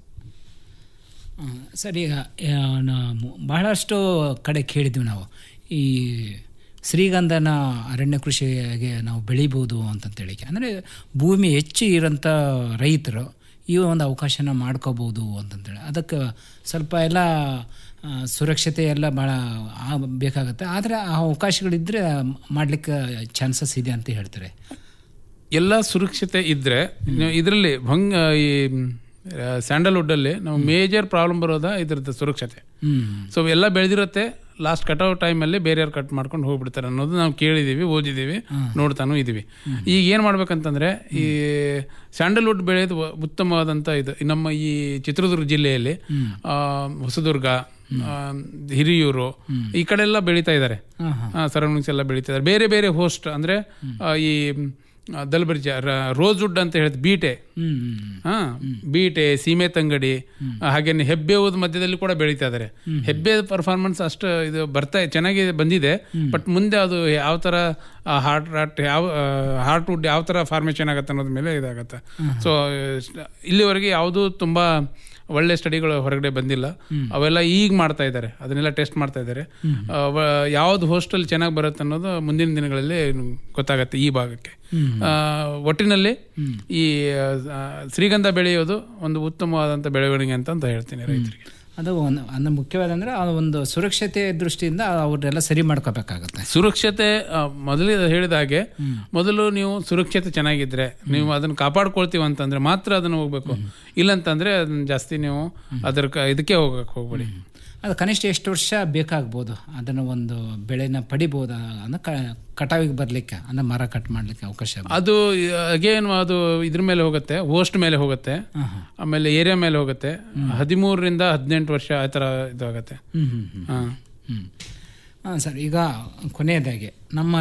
ಆ, ಸರ್ ಈಗ ಆ, ನಾವು ಬಹಳಷ್ಟು ಕಡೆ ಕೇಳಿದ್ವಿ ನಾವು ಈ ಶ್ರೀಗಂಧನ ಅರಣ್ಯ ಕೃಷಿಗೆ ನಾವು ಬೆಳಿಬೋದು ಅಂತಂತೇಳಿ ಅಂದರೆ ಭೂಮಿ ಹೆಚ್ಚು ಇರೋಂಥ ರೈತರು ಈ ಒಂದು ಅವಕಾಶನ ಮಾಡ್ಕೋಬೋದು ಅಂತಂತೇಳಿ ಅದಕ್ಕೆ ಸ್ವಲ್ಪ ಎಲ್ಲ ಆ, ಸುರಕ್ಷತೆ ಎಲ್ಲ ಭಾಳ ಆ- ಬೇಕಾಗುತ್ತೆ ಆದರೆ ಆ ಅವಕಾಶಗಳಿದ್ದರೆ ಮಾಡಲಿಕ್ಕೆ ಚಾನ್ಸಸ್ ಇದೆ ಅಂತ ಹೇಳ್ತಾರೆ ಎಲ್ಲ ಸುರಕ್ಷತೆ ಇದ್ರೆ ಇದರಲ್ಲಿ ಭಂಗ ಈ ಸ್ಯಾಂಡಲ್ವುಡ್ ಅಲ್ಲಿ ನಾವು ಮೇಜರ್ ಪ್ರಾಬ್ಲಮ್ ಬರೋದ ಇದ್ರದ್ದು ಸುರಕ್ಷತೆ ಹ್ಮ್. ಸೊ ಎಲ್ಲ ಬೆಳೆದಿರುತ್ತೆ ಲಾಸ್ಟ್ ಕಟಾವ್ ಟೈಮಲ್ಲಿ ಬೇರೆಯವ್ರು ಕಟ್ ಮಾಡ್ಕೊಂಡು ಹೋಗ್ಬಿಡ್ತಾರೆ ಅನ್ನೋದು ನಾವು ಕೇಳಿದೀವಿ ಓದಿದೀವಿ ನೋಡ್ತಾನು ಇದೀವಿ ಈಗ ಏನ್ ಮಾಡ್ಬೇಕಂತಂದ್ರೆ ಈ ಸ್ಯಾಂಡಲ್ವುಡ್ ಬೆಳೆಯೋದು ವ- ಉತ್ತಮವಾದಂತ ಇದು ನಮ್ಮ ಈ ಚಿತ್ರದುರ್ಗ ಜಿಲ್ಲೆಯಲ್ಲಿ ಆ, ಹೊಸದುರ್ಗ ಆ, ಹಿರಿಯೂರು ಈ ಕಡೆ ಎಲ್ಲ ಬೆಳೀತಾ ಇದ್ದಾರೆ ಸರೌಂಡಿಂಗ್ಸ್ ಎಲ್ಲ ಬೆಳೀತಾ ಇದ್ದಾರೆ ಬೇರೆ ಬೇರೆ ಹೋಸ್ಟ್ ಅಂದ್ರೆ ಆ, ಈ ಆ, ದಲ್ಬರ್ಜ ರ- ರೋಸ್ವುಡ್ ಅಂತ ಹೇಳಿದ್ ಬೀಟೆ ಹಾ ಬೀಟೆ ಸೀಮೆ ತಂಗಡಿ ಹಾಗೇನೆ ಹೆಬ್ಬೇವುದ ಮಧ್ಯದಲ್ಲಿ ಕೂಡ ಬೆಳೀತಾ ಇದಾರೆ ಹೆಬ್ಬೆ ಪರ್ಫಾರ್ಮೆನ್ಸ್ ಅಷ್ಟು ಇದು ಬರ್ತಾ ಚೆನ್ನಾಗಿ ಬಂದಿದೆ ಬಟ್ ಮುಂದೆ ಅದು ಯಾವ ತರ ಹಾರ್ಟ್ ರಾಟ್ ಯಾವ ಹಾರ್ಟ್ ವುಡ್ ಯಾವ ತರ ಫಾರ್ಮೇಶನ್ ಆಗತ್ತೆ ಅನ್ನೋದ್ರ ಮೇಲೆ ಇದಾಗತ್ತೆ ಸೊ ಇಲ್ಲಿವರೆಗೆ ಯಾವುದು ತುಂಬಾ ಒಳ್ಳೆ ಸ್ಟಡಿಗಳು ಹೊರಗಡೆ ಬಂದಿಲ್ಲ ಅವೆಲ್ಲ ಈಗ ಮಾಡ್ತಾ ಇದ್ದಾರೆ ಅದನ್ನೆಲ್ಲ ಟೆಸ್ಟ್ ಮಾಡ್ತಾ ಇದ್ದಾರೆ ಯಾವ್ದು ಹೋಸ್ಟೆಲ್ ಚೆನ್ನಾಗಿ ಬರುತ್ತೆ ಅನ್ನೋದು ಮುಂದಿನ ದಿನಗಳಲ್ಲಿ ಗೊತ್ತಾಗತ್ತೆ ಈ ಭಾಗಕ್ಕೆ ಆ, ಒಟ್ಟಿನಲ್ಲಿ ಈ ಆ, ಶ್ರೀಗಂಧ ಬೆಳೆಯೋದು ಒಂದು ಉತ್ತಮವಾದಂಥ ಬೆಳವಣಿಗೆ ಅಂತ ಅಂತ ಹೇಳ್ತೀನಿ ರೈತರಿಗೆ ಅದು ಒಂದು ಅಂದ್ರೆ ಮುಖ್ಯವಾದಂದ್ರೆ ಆ ಒಂದು ಸುರಕ್ಷತೆ ದೃಷ್ಟಿಯಿಂದ ಅವ್ರನ್ನೆಲ್ಲ ಸರಿ ಮಾಡ್ಕೋಬೇಕಾಗತ್ತೆ ಸುರಕ್ಷತೆ ಆ, ಮೊದಲೇ ಹೇಳಿದ ಹಾಗೆ ಮೊದಲು ನೀವು ಸುರಕ್ಷತೆ ಚೆನ್ನಾಗಿದ್ರೆ ನೀವು ಅದನ್ನ ಕಾಪಾಡ್ಕೊಳ್ತೀವಿ ಅಂತಂದ್ರೆ ಮಾತ್ರ ಅದನ್ನ ಹೋಗ್ಬೇಕು ಇಲ್ಲಂತಂದ್ರೆ ಅದನ್ನ ಜಾಸ್ತಿ ನೀವು ಅದ್ರ ಕ- ಇದಕ್ಕೆ ಹೋಗಕ್ಕೆ ಹೋಗ್ಬೇಡಿ ಅದು ಕನಿಷ್ಠ ಎಷ್ಟು ವರ್ಷ ಬೇಕಾಗ್ಬೋದು ಅದನ್ನು ಒಂದು ಬೆಳೆನ ಪಡಿಬೋದು ಅಂದ್ರೆ ಕ- ಕಟಾವಿಗೆ ಬರಲಿಕ್ಕೆ ಅಂದ್ರೆ ಮರ ಕಟ್ ಮಾಡಲಿಕ್ಕೆ ಅವಕಾಶ ಅದು ಅಗೇನ್ ಅದು ಇದ್ರ ಮೇಲೆ ಹೋಗುತ್ತೆ ಹೋಸ್ಟ್ ಮೇಲೆ ಹೋಗುತ್ತೆ ಆಮೇಲೆ ಏರಿಯಾ ಮೇಲೆ ಹೋಗುತ್ತೆ ಹದಿಮೂರರಿಂದ ಹದಿನೆಂಟು ವರ್ಷ ಆ ಥರ ಇದಾಗತ್ತೆ ಹ್ಮ್ ಹ್ಮ್ ಹ್ಮ್. ಹಾ. ಹ್ಮ್ ಹಾಂ ಸರ್ ಈಗ ಕೊನೆಯದಾಗಿ ನಮ್ಮ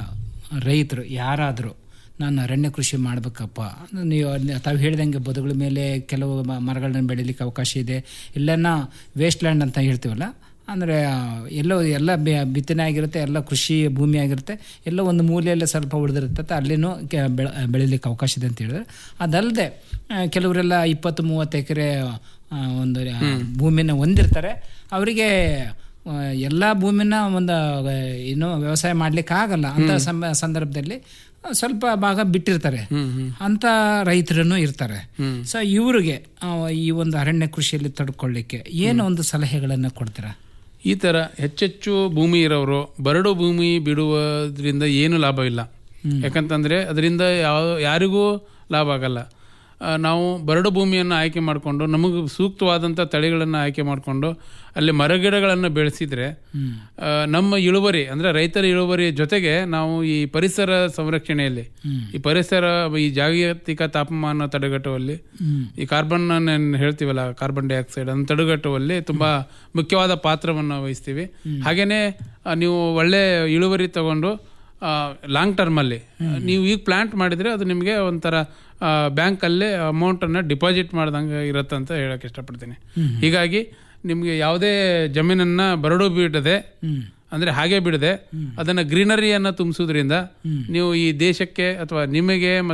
ರೈತರು ಯಾರಾದರೂ ನಾನು ಅರಣ್ಯ ಕೃಷಿ ಮಾಡಬೇಕಪ್ಪ ನೀವು ಅದ್ನ- ತಾವು ಹೇಳಿದಂಗೆ ಬದುಗಳ ಮೇಲೆ ಕೆಲವು ಮ- ಮರಗಳನ್ನ ಬೆಳಿಲಿಕ್ಕೆ ಅವಕಾಶ ಇದೆ ಇಲ್ಲೆಲ್ಲ ವೇಸ್ಟ್ ಲ್ಯಾಂಡ್ ಅಂತ ಹೇಳ್ತೀವಲ್ಲ ಅಂದರೆ ಎಲ್ಲೋ ಎಲ್ಲ ಬೆ- ಬಿತ್ತನೆ ಆಗಿರುತ್ತೆ ಎಲ್ಲ ಕೃಷಿ ಭೂಮಿ ಆಗಿರುತ್ತೆ ಎಲ್ಲೋ ಒಂದು ಮೂಲೆಯಲ್ಲೇ ಸ್ವಲ್ಪ ಉಳಿದಿರುತ್ತೆ ಅಲ್ಲಿನೂ ಕೆ ಬೆಳ ಬೆಳಿಲಿಕ್ಕೆ ಅವಕಾಶ ಇದೆ ಅಂತ ಹೇಳಿದ್ರೆ ಅದಲ್ಲದೆ ಕೆಲವರೆಲ್ಲ ಇಪ್ಪತ್ತು ಮೂವತ್ತು ಎಕರೆ ಒಂದು ಆ, ಭೂಮಿನ ಹೊಂದಿರ್ತಾರೆ ಅವರಿಗೆ ಎಲ್ಲ ಭೂಮಿನ ಒಂದು ಆ, ಏನು ವ್ಯವಸಾಯ ಮಾಡ್ಲಿಕ್ಕೆ ಆಗಲ್ಲ ಅಂತ ಸಮ- ಸಂದರ್ಭದಲ್ಲಿ ಸ್ವಲ್ಪ ಭಾಗ ಬಿಟ್ಟಿರ್ತಾರೆ ಅಂತ ರೈತರನ್ನು ಇರ್ತಾರೆ ಸೊ ಇವರಿಗೆ ಈ ಒಂದು ಅರಣ್ಯ ಕೃಷಿಯಲ್ಲಿ ತಡ್ಕೊಳ್ಳಿಕ್ಕೆ ಏನು ಒಂದು ಸಲಹೆಗಳನ್ನ ಕೊಡ್ತೀರಾ ಈ ಥರ ಹೆಚ್ಚೆಚ್ಚು ಭೂಮಿ ಇರೋರು ಬರಡು ಭೂಮಿ ಬಿಡುವುದರಿಂದ ಏನು ಲಾಭವಿಲ್ಲ ಯಾಕಂತಂದರೆ ಅದರಿಂದ ಯಾವ ಯಾರಿಗೂ ಲಾಭ ಆಗಲ್ಲ ಆ, ನಾವು ಬರಡು ಭೂಮಿಯನ್ನು ಆಯ್ಕೆ ಮಾಡಿಕೊಂಡು ನಮಗೆ ಸೂಕ್ತವಾದಂಥ ತಳಿಗಳನ್ನು ಆಯ್ಕೆ ಮಾಡಿಕೊಂಡು ಅಲ್ಲಿ ಮರಗಿಡಗಳನ್ನು ಬೆಳೆಸಿದರೆ ಆ, ನಮ್ಮ ಇಳುವರಿ ಅಂದರೆ ರೈತರ ಇಳುವರಿ ಜೊತೆಗೆ ನಾವು ಈ ಪರಿಸರ ಸಂರಕ್ಷಣೆಯಲ್ಲಿ ಈ ಪರಿಸರ ಈ ಜಾಗತಿಕ ತಾಪಮಾನ ತಡೆಗಟ್ಟುವಲ್ಲಿ ಈ ಕಾರ್ಬನ್ ಹೇಳ್ತೀವಲ್ಲ ಕಾರ್ಬನ್ ಡೈಆಕ್ಸೈಡ್ ಅನ್ನು ತಡೆಗಟ್ಟುವಲ್ಲಿ ತುಂಬ ಮುಖ್ಯವಾದ ಪಾತ್ರವನ್ನು ವಹಿಸ್ತೀವಿ ಹಾಗೆಯೇ ನೀವು ಒಳ್ಳೆ ಇಳುವರಿ ತಗೊಂಡು ಲಾಂಗ್ ಟರ್ಮಲ್ಲಿ ನೀವು ಈಗ ಪ್ಲಾಂಟ್ ಮಾಡಿದರೆ ಅದು ನಿಮಗೆ ಒಂಥರ ಬ್ಯಾಂಕಲ್ಲೇ ಅಮೌಂಟನ್ನು ಡಿಪಾಸಿಟ್ ಮಾಡ್ದಂಗೆ ಇರುತ್ತೆ ಅಂತ ಹೇಳಕ್ಕೆ ಇಷ್ಟಪಡ್ತೀನಿ ಹೀಗಾಗಿ ನಿಮಗೆ ಯಾವುದೇ ಜಮೀನನ್ನು ಬರಡು ಬಿಡದೆ ಅಂದರೆ ಹಾಗೆ ಬಿಡದೆ ಅದನ್ನು ಗ್ರೀನರಿಯನ್ನು ತುಂಬಿಸೋದ್ರಿಂದ ನೀವು ಈ ದೇಶಕ್ಕೆ ಅಥವಾ ನಿಮಗೆ